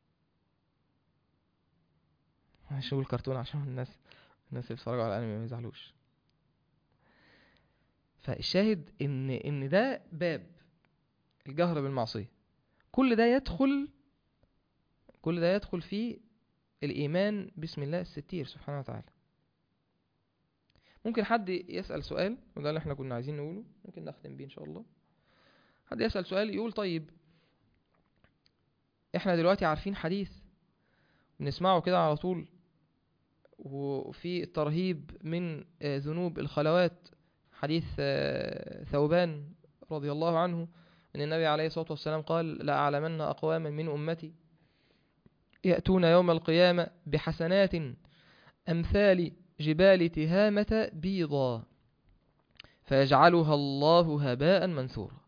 مش هقول كرتون عشان الناس الناس اللي بيتفرجوا على الانمي ما يزعلوش فالشاهد ان ان ده باب الجهر بالمعصيه كل ده يدخل كل ده يدخل في الايمان بسم الله الستير سبحانه وتعالى ممكن حد يسأل سؤال وده اللي احنا كنا عايزين نقوله ممكن نختم بيه ان شاء الله حد يسأل سؤال يقول طيب احنا دلوقتي عارفين حديث بنسمعه كده على طول وفي الترهيب من آه، ذنوب الخلوات حديث آه، ثوبان رضي الله عنه ان النبي عليه الصلاة والسلام قال لا أعلمن أقواما من أمتي يأتون يوم القيامة بحسنات أمثال جبال تهامة بيضا فيجعلها الله هباء منثورا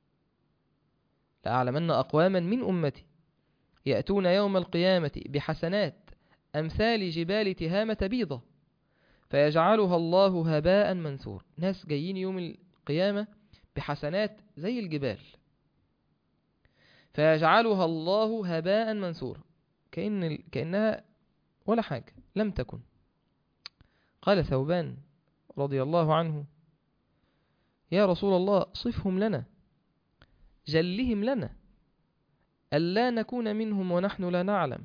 لأعلمن أقواما من أمتي يأتون يوم القيامة بحسنات أمثال جبال تهامة بيضة فيجعلها الله هباء منثور ناس جايين يوم القيامة بحسنات زي الجبال فيجعلها الله هباء منثورا كأن ال- كأنها ولا حاجة لم تكن قال ثوبان رضي الله عنه يا رسول الله صفهم لنا جلهم لنا ألا نكون منهم ونحن لا نعلم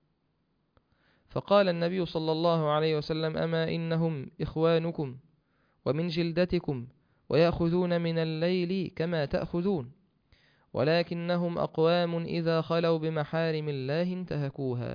فقال النبي صلى الله عليه وسلم أما إنهم إخوانكم ومن جلدتكم ويأخذون من الليل كما تأخذون ولكنهم أقوام إذا خلوا بمحارم الله انتهكوها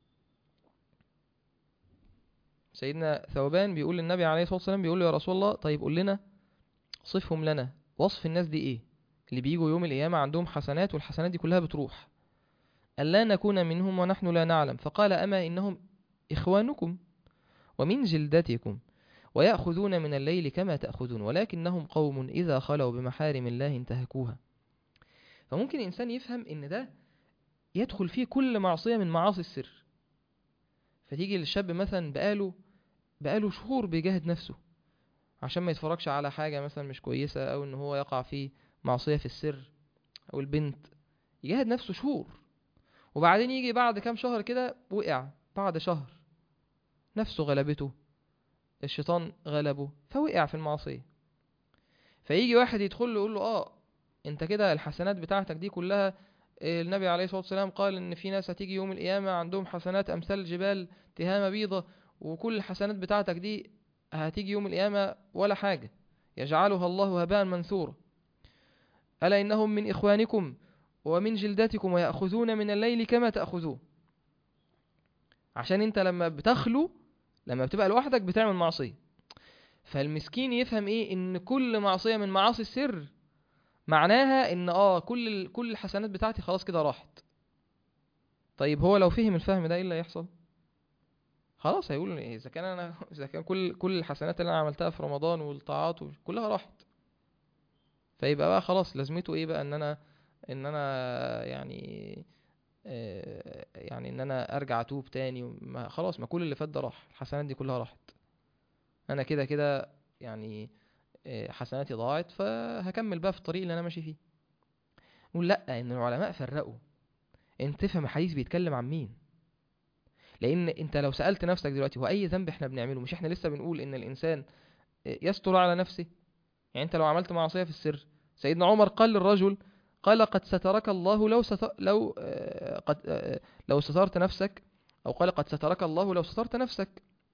سيدنا ثوبان بيقول للنبي عليه الصلاة والسلام بيقول له يا رسول الله طيب قول لنا صفهم لنا وصف الناس دي ايه اللي بيجوا يوم القيامة عندهم حسنات والحسنات دي كلها بتروح ألا نكون منهم ونحن لا نعلم فقال أما إنهم إخوانكم ومن جلدتكم ويأخذون من الليل كما تأخذون ولكنهم قوم إذا خلوا بمحارم الله انتهكوها فممكن الإنسان يفهم إن ده يدخل فيه كل معصية من معاصي السر فتيجي للشاب مثلا بقاله بقاله شهور بيجاهد نفسه عشان ما يتفرجش على حاجة مثلا مش كويسة أو إن هو يقع في معصية في السر أو البنت يجاهد نفسه شهور وبعدين يجي بعد كام شهر كده وقع بعد شهر نفسه غلبته الشيطان غلبه فوقع في المعصية فيجي واحد يدخل له يقول له اه انت كده الحسنات بتاعتك دي كلها آه، النبي عليه الصلاة والسلام قال ان في ناس هتيجي يوم القيامة عندهم حسنات امثال الجبال تهامة بيضة وكل الحسنات بتاعتك دي هتيجي يوم القيامة ولا حاجة يجعلها الله هباء منثورا ألا إنهم من إخوانكم ومن جلدتكم ويأخذون من الليل كما تأخذون عشان انت لما بتخلو لما بتبقى لوحدك بتعمل معصية فالمسكين يفهم ايه ان كل معصية من معاصي السر معناها ان اه كل ال- كل الحسنات بتاعتي خلاص كده راحت طيب هو لو فهم الفهم ده ايه اللي هيحصل خلاص هيقول إيه اذا كان انا اذا كان كل كل الحسنات اللي انا عملتها في رمضان والطاعات وال- كلها راحت فيبقى بقى خلاص لازمته ايه بقى ان انا ان انا يعني آه، يعني ان انا ارجع اتوب تاني ما خلاص ما كل اللي فات ده راح الحسنات دي كلها راحت انا كده كده يعني آه، حسناتي ضاعت فهكمل بقى في الطريق اللي انا ماشي فيه نقول لا ان العلماء فرقوا انت تفهم الحديث بيتكلم عن مين لان انت لو سألت نفسك دلوقتي هو اي ذنب احنا بنعمله مش احنا لسه بنقول ان الانسان آه، يستر على نفسه يعني انت لو عملت معصية في السر سيدنا عمر قال للرجل قال قد سترك الله لو ست... لو آه، قد آه، لو سترت نفسك او قال قد سترك الله لو سترت نفسك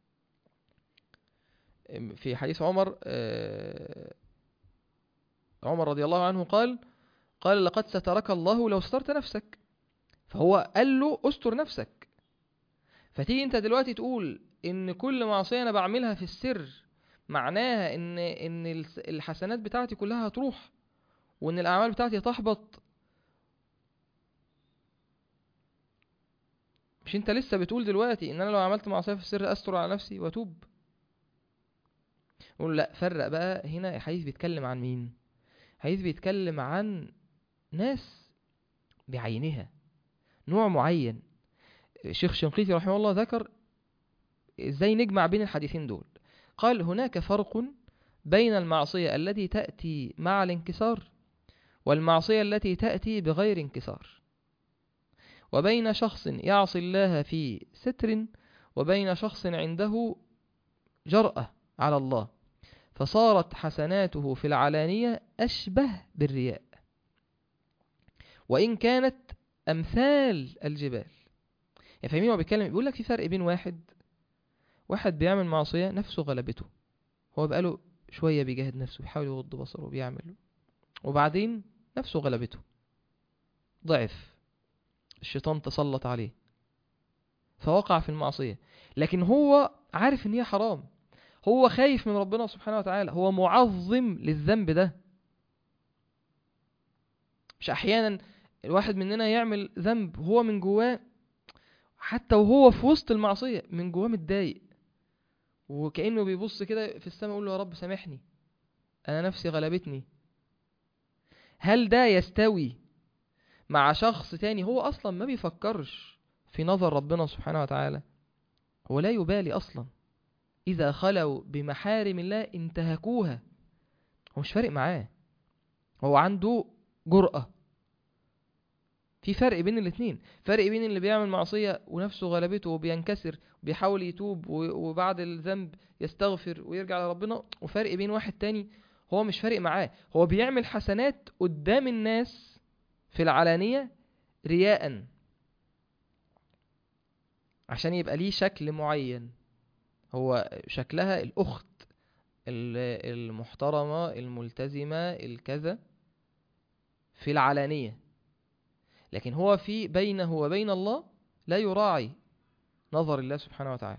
في حديث عمر آه، عمر رضي الله عنه قال قال لقد سترك الله لو سترت نفسك فهو قال له استر نفسك فتيجي انت دلوقتي تقول ان كل معصية انا بعملها في السر معناها ان ان الس- الحسنات بتاعتي كلها هتروح وان الاعمال بتاعتي هتحبط مش انت لسه بتقول دلوقتي ان انا لو عملت معصية في السر استر على نفسي واتوب نقول لا فرق بقى هنا الحديث بيتكلم عن مين الحديث بيتكلم عن ناس بعينها نوع معين الشيخ شنقيطي رحمه الله ذكر ازاي نجمع بين الحديثين دول قال هناك فرق بين المعصية التي تأتي مع الانكسار والمعصية التي تأتي بغير انكسار وبين شخص يعصي الله في ستر وبين شخص عنده جرأة على الله فصارت حسناته في العلانية أشبه بالرياء وإن كانت أمثال الجبال يعني فاهمين هو بيتكلم بيقول لك في فرق بين واحد واحد بيعمل معصية نفسه غلبته هو بقاله شوية بيجاهد نفسه بيحاول يغض بصره وبيعمل وبعدين نفسه غلبته ضعف الشيطان تسلط عليه فوقع في المعصية لكن هو عارف ان هي حرام هو خايف من ربنا سبحانه وتعالى هو معظم للذنب ده مش احيانا الواحد مننا يعمل ذنب هو من جواه حتى وهو في وسط المعصية من جواه متضايق وكأنه بيبص كده في السماء يقول له يا رب سامحني أنا نفسي غلبتني هل ده يستوي مع شخص تاني هو أصلا ما بيفكرش في نظر ربنا سبحانه وتعالى هو لا يبالي أصلا إذا خلوا بمحارم الله انتهكوها هو مش فارق معاه هو عنده جرأة في فرق بين الاتنين فرق بين اللي بيعمل معصية ونفسه غلبته وبينكسر وبيحاول يتوب وبعد الذنب يستغفر ويرجع لربنا وفرق بين واحد تاني هو مش فارق معاه هو بيعمل حسنات قدام الناس في العلانية رياء عشان يبقى ليه شكل معين هو شكلها الأخت المحترمة الملتزمة الكذا في العلانية لكن هو في بينه وبين الله لا يراعي نظر الله سبحانه وتعالى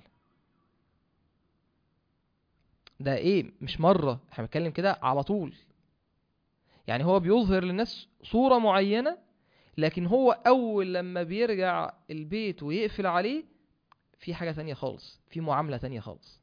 ده ايه مش مرة احنا بنتكلم كده على طول يعني هو بيظهر للناس صورة معينة لكن هو اول لما بيرجع البيت ويقفل عليه في حاجة تانية خالص في معاملة تانية خالص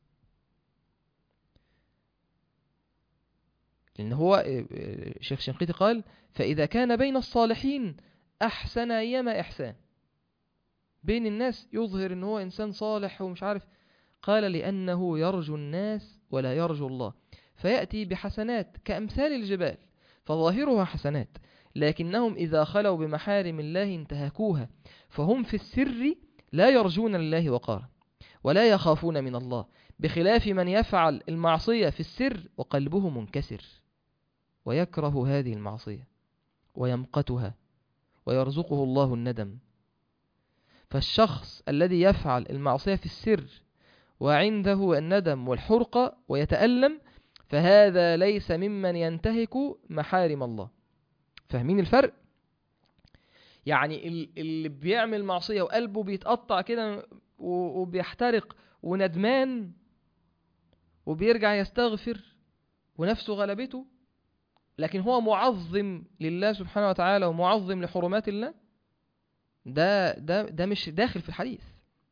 لأن هو شيخ شنقيطي قال فإذا كان بين الصالحين أحسن أيما إحسان بين الناس يظهر أنه هو إنسان صالح ومش عارف قال لأنه يرجو الناس ولا يرجو الله فيأتي بحسنات كأمثال الجبال فظاهرها حسنات لكنهم إذا خلوا بمحارم الله انتهكوها فهم في السر لا يرجون لله وقارا ولا يخافون من الله بخلاف من يفعل المعصية في السر وقلبه منكسر ويكره هذه المعصية ويمقتها ويرزقه الله الندم فالشخص الذي يفعل المعصية في السر وعنده الندم والحرقة ويتألم فهذا ليس ممن ينتهك محارم الله فاهمين الفرق؟ يعني اللي بيعمل معصية وقلبه بيتقطع كده وبيحترق وندمان وبيرجع يستغفر ونفسه غلبته لكن هو معظم لله سبحانه وتعالى ومعظم لحرمات الله ده ده ده مش داخل في الحديث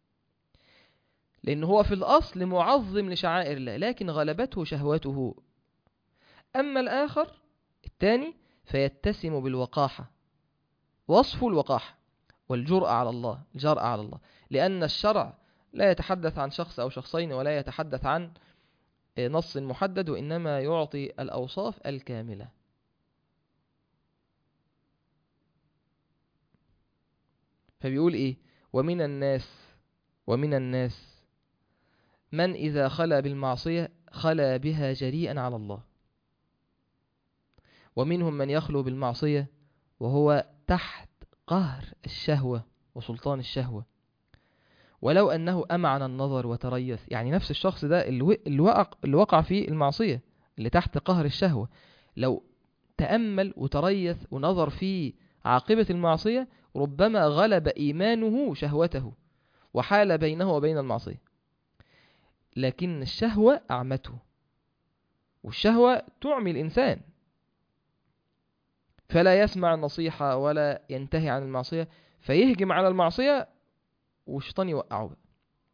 لأن هو في الأصل معظم لشعائر الله لكن غلبته شهوته أما الآخر الثاني فيتسم بالوقاحة وصف الوقاحة والجرأة على الله الجرأة على الله لأن الشرع لا يتحدث عن شخص أو شخصين ولا يتحدث عن نص محدد وإنما يعطي الأوصاف الكاملة فبيقول إيه ومن الناس ومن الناس من إذا خلى بالمعصية خلى بها جريئا على الله ومنهم من يخلو بالمعصية وهو تحت قهر الشهوة وسلطان الشهوة ولو أنه أمعن النظر وتريث يعني نفس الشخص ده اللي وقع, اللي وقع في المعصية اللي تحت قهر الشهوة لو تأمل وتريث ونظر في عاقبة المعصية ربما غلب إيمانه شهوته وحال بينه وبين المعصية لكن الشهوة أعمته والشهوة تعمي الإنسان فلا يسمع النصيحة ولا ينتهي عن المعصية فيهجم على المعصية والشيطان يوقعه بقى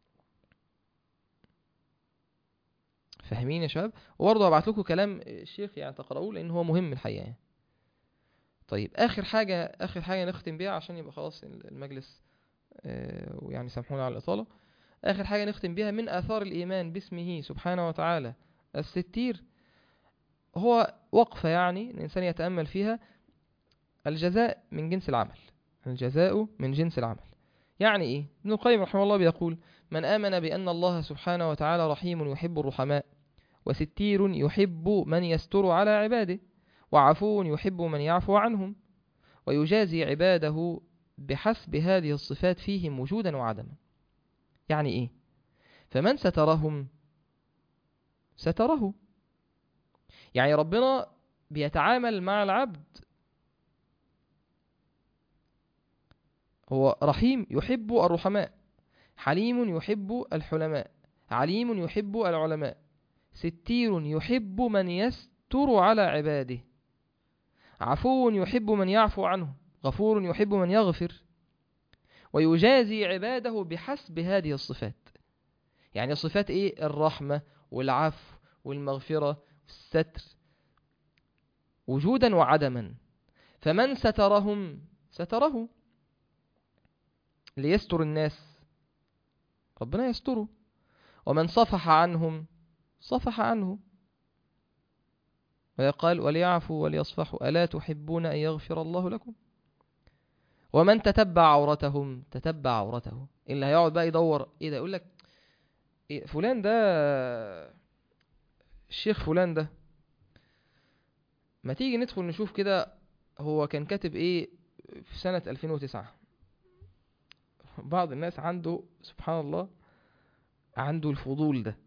فاهمين يا شباب وبرضه هبعت لكم كلام الشيخ يعني تقرأوه لأن هو مهم الحقيقة طيب آخر حاجة آخر حاجة نختم بيها عشان يبقى خلاص المجلس ويعني سامحونا على الإطالة آخر حاجة نختم بيها من آثار الإيمان باسمه سبحانه وتعالى الستير هو وقفة يعني الإنسان يتأمل فيها الجزاء من جنس العمل الجزاء من جنس العمل يعني إيه؟ ابن القيم رحمه الله بيقول من آمن بأن الله سبحانه وتعالى رحيم يحب الرحماء وستير يحب من يستر على عباده وعفو يحب من يعفو عنهم ويجازي عباده بحسب هذه الصفات فيهم وجودا وعدما يعني إيه؟ فمن سترهم ستره يعني ربنا بيتعامل مع العبد هو رحيم يحب الرحماء حليم يحب الحلماء عليم يحب العلماء ستير يحب من يستر على عباده عفو يحب من يعفو عنه غفور يحب من يغفر ويجازي عباده بحسب هذه الصفات يعني صفات ايه الرحمة والعفو والمغفرة والستر وجودا وعدما فمن سترهم ستره ليستر الناس ربنا يستره ومن صفح عنهم صفح عنه ويقال وليعفوا وليصفحوا ألا تحبون أن يغفر الله لكم ومن تتبع عورتهم تتبع عورته اللي هيقعد بقى يدور ايه ده يقول لك إيه فلان ده الشيخ فلان ده ما تيجي ندخل نشوف كده هو كان كاتب ايه في سنة 2009 بعض الناس عنده سبحان الله عنده الفضول ده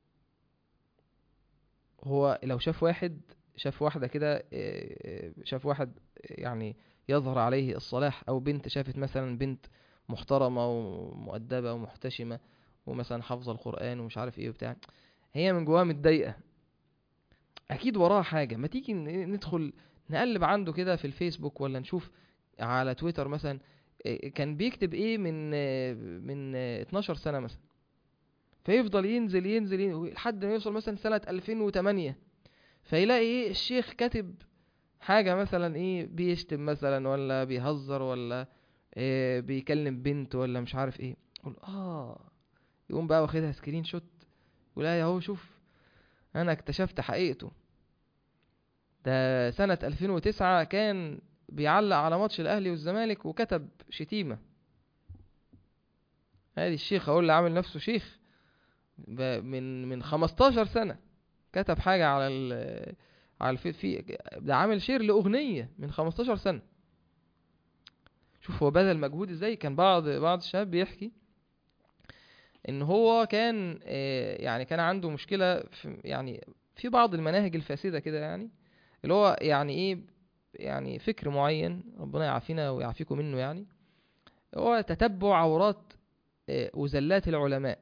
هو لو شاف واحد شاف واحدة كده إيه، شاف واحد يعني يظهر عليه الصلاح أو بنت شافت مثلا بنت محترمة ومؤدبة ومحتشمة ومثلا حافظة القرآن ومش عارف ايه وبتاع هي من جواها متضايقة أكيد وراها حاجة ما تيجي ن- ندخل نقلب عنده كده في الفيسبوك ولا نشوف على تويتر مثلا إيه كان بيكتب ايه من آه، من آه، 12 سنة مثلا فيفضل ينزل ينزل, ينزل لحد ما يوصل مثلا سنة 2008 فيلاقي ايه الشيخ كاتب حاجة مثلا ايه بيشتم مثلا ولا بيهزر ولا إيه بيكلم بنت ولا مش عارف ايه يقول اه يقوم بقى واخدها سكرين شوت يقول ايه اهو شوف انا اكتشفت حقيقته ده سنة 2009 كان بيعلق على ماتش الاهلي والزمالك وكتب شتيمة هادي الشيخ اقول اللي عامل نفسه شيخ ب- من من 15 سنة كتب حاجة على ال على الفي في ده عامل شير لأغنية من 15 سنة شوف هو بذل مجهود ازاي كان بعض بعض الشباب بيحكي ان هو كان آه، يعني كان عنده مشكلة في يعني في بعض المناهج الفاسدة كده يعني اللي هو يعني ايه يعني فكر معين ربنا يعافينا ويعافيكم منه يعني هو تتبع عورات آه، وزلات العلماء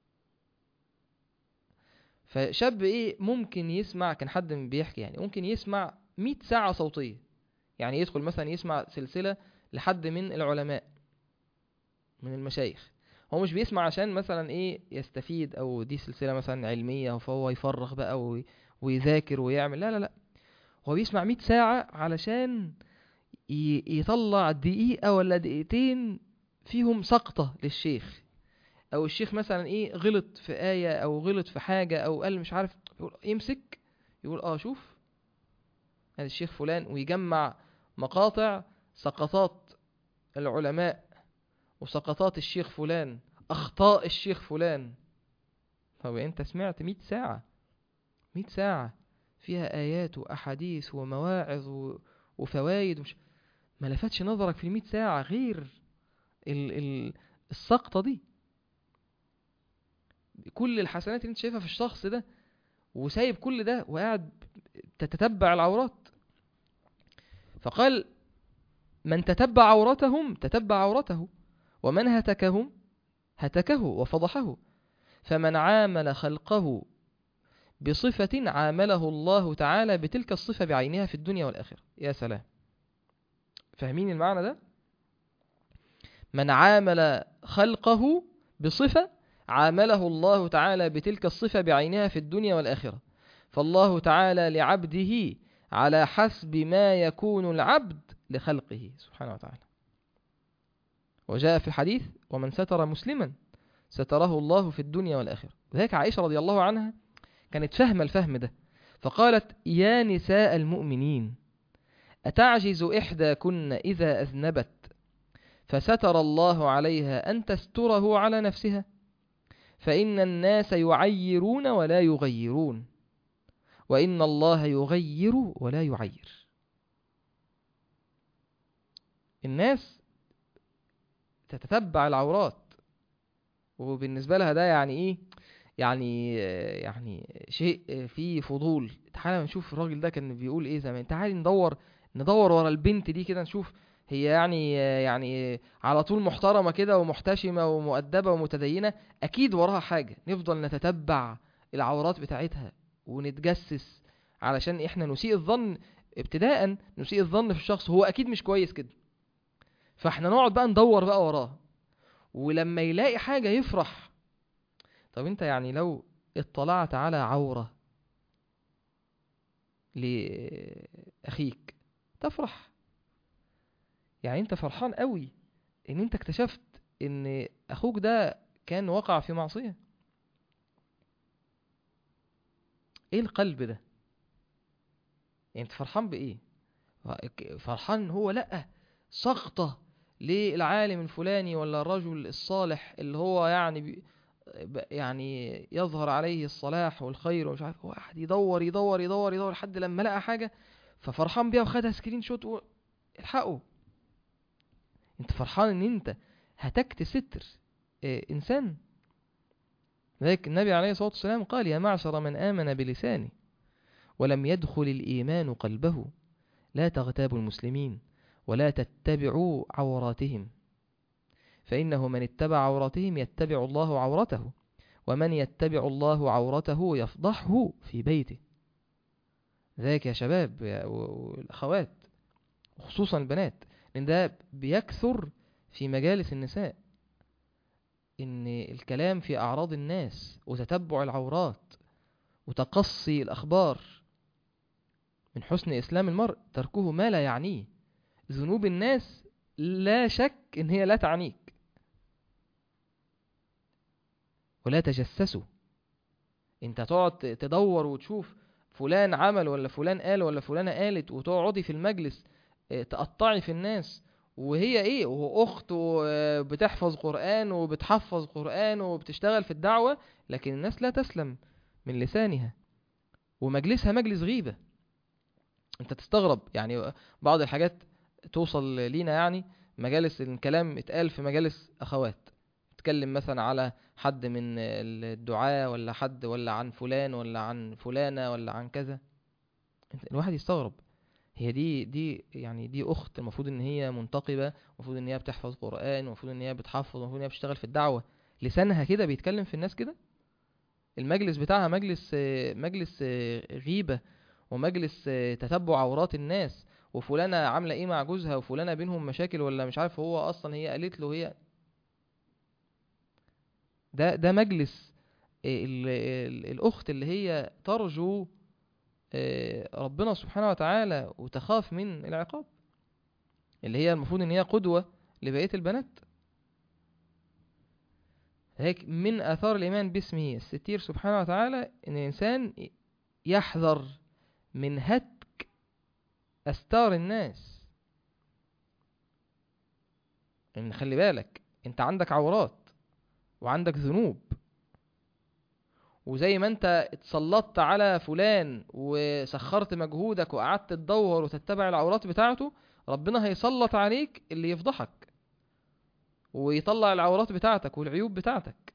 فشاب ايه ممكن يسمع كان حد من بيحكي يعني ممكن يسمع 100 ساعة صوتية يعني يدخل مثلا يسمع سلسلة لحد من العلماء من المشايخ هو مش بيسمع عشان مثلا ايه يستفيد او دي سلسلة مثلا علمية فهو يفرغ بقى وي- ويذاكر ويعمل لا لا لا هو بيسمع 100 ساعة علشان ي- يطلع دقيقة ولا دقيقتين فيهم سقطة للشيخ او الشيخ مثلا ايه غلط في آية او غلط في حاجة او قال مش عارف يقول يمسك يقول اه شوف هذا الشيخ فلان ويجمع مقاطع سقطات العلماء وسقطات الشيخ فلان اخطاء الشيخ فلان طب انت سمعت 100 ساعة 100 ساعة فيها آيات وأحاديث ومواعظ و... وفوائد ومش... ما لفتش نظرك في المئة ساعة غير ال... ال... السقطة دي كل الحسنات اللي انت شايفها في الشخص ده وسايب كل ده وقاعد تتتبع العورات فقال من تتبع عورتهم تتبع عورته ومن هتكهم هتكه وفضحه فمن عامل خلقه بصفة عامله الله تعالى بتلك الصفة بعينها في الدنيا والآخرة يا سلام فاهمين المعنى ده من عامل خلقه بصفة عامله الله تعالى بتلك الصفة بعينها في الدنيا والآخرة فالله تعالى لعبده على حسب ما يكون العبد لخلقه سبحانه وتعالى وجاء في الحديث ومن ستر مسلما ستره الله في الدنيا والآخرة ذلك عائشة رضي الله عنها كانت فاهمة الفهم ده فقالت يا نساء المؤمنين أتعجز إحداكن إذا أذنبت فستر الله عليها أن تستره على نفسها فإن الناس يعيرون ولا يغيرون وإن الله يغير ولا يعير الناس تتتبع العورات وبالنسبة لها ده يعني إيه يعني يعني شيء فيه فضول تعالى نشوف الراجل ده كان بيقول ايه زمان تعالي ندور ندور ورا البنت دي كده نشوف هي يعني يعني على طول محترمة كده ومحتشمة ومؤدبة ومتدينة أكيد وراها حاجة نفضل نتتبع العورات بتاعتها ونتجسس علشان احنا نسيء الظن ابتداء نسيء الظن في الشخص هو أكيد مش كويس كده فاحنا نقعد بقى ندور بقى وراه ولما يلاقي حاجة يفرح طب انت يعني لو اطلعت على عورة لأخيك تفرح يعني انت فرحان قوي ان انت اكتشفت ان اخوك ده كان وقع في معصية ايه القلب ده يعني انت فرحان بايه فرحان ان هو لقى سقطة للعالم الفلاني ولا الرجل الصالح اللي هو يعني بي يعني يظهر عليه الصلاح والخير ومش عارف هو قاعد يدور يدور يدور يدور لحد لما لقى حاجة ففرحان بيها وخدها سكرين شوت و... الحقه انت فرحان ان انت هتكت ستر اه انسان ذلك النبي عليه الصلاة والسلام قال يا معشر من آمن بلسانه ولم يدخل الإيمان قلبه لا تغتابوا المسلمين ولا تتبعوا عوراتهم فإنه من اتبع عوراتهم يتبع الله عورته ومن يتبع الله عورته يفضحه في بيته ذلك يا شباب والأخوات وخصوصا البنات لأن ده بيكثر في مجالس النساء إن الكلام في أعراض الناس وتتبع العورات وتقصي الأخبار من حسن إسلام المرء تركه ما لا يعنيه ذنوب الناس لا شك إن هي لا تعنيك ولا تجسسوا انت تقعد تدور وتشوف فلان عمل ولا فلان قال ولا فلانة قالت وتقعدي في المجلس تقطعي في الناس وهي ايه وهو اخت وبتحفظ قرآن وبتحفظ قرآن وبتشتغل في الدعوة لكن الناس لا تسلم من لسانها ومجلسها مجلس غيبة انت تستغرب يعني بعض الحاجات توصل لينا يعني مجالس الكلام اتقال في مجالس اخوات تتكلم مثلا على حد من الدعاة ولا حد ولا عن فلان ولا عن فلانة ولا عن كذا الواحد يستغرب هي دي دي يعني دي اخت المفروض ان هي منتقبة المفروض ان هي بتحفظ قرآن المفروض ان هي بتحفظ المفروض ان هي بتشتغل في الدعوة لسانها كده بيتكلم في الناس كده المجلس بتاعها مجلس مجلس غيبة ومجلس تتبع عورات الناس وفلانة عاملة ايه مع جوزها وفلانة بينهم مشاكل ولا مش عارف هو اصلا هي قالت له هي ده ده مجلس ال ال الأخت اللي هي ترجو ربنا سبحانه وتعالى وتخاف من العقاب اللي هي المفروض ان هي قدوة لبقية البنات هيك من آثار الإيمان باسمه الستير سبحانه وتعالى ان الإنسان يحذر من هتك أستار الناس ان خلي بالك انت عندك عورات وعندك ذنوب وزي ما انت اتسلطت على فلان وسخرت مجهودك وقعدت تدور وتتبع العورات بتاعته ربنا هيسلط عليك اللي يفضحك ويطلع العورات بتاعتك والعيوب بتاعتك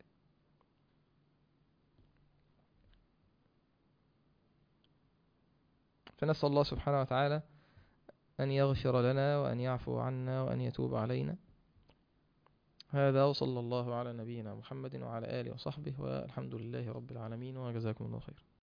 فنسأل الله سبحانه وتعالى أن يغفر لنا وأن يعفو عنا وأن يتوب علينا هذا وصلى الله على نبينا محمد وعلى آله وصحبه والحمد لله رب العالمين وجزاكم الله خير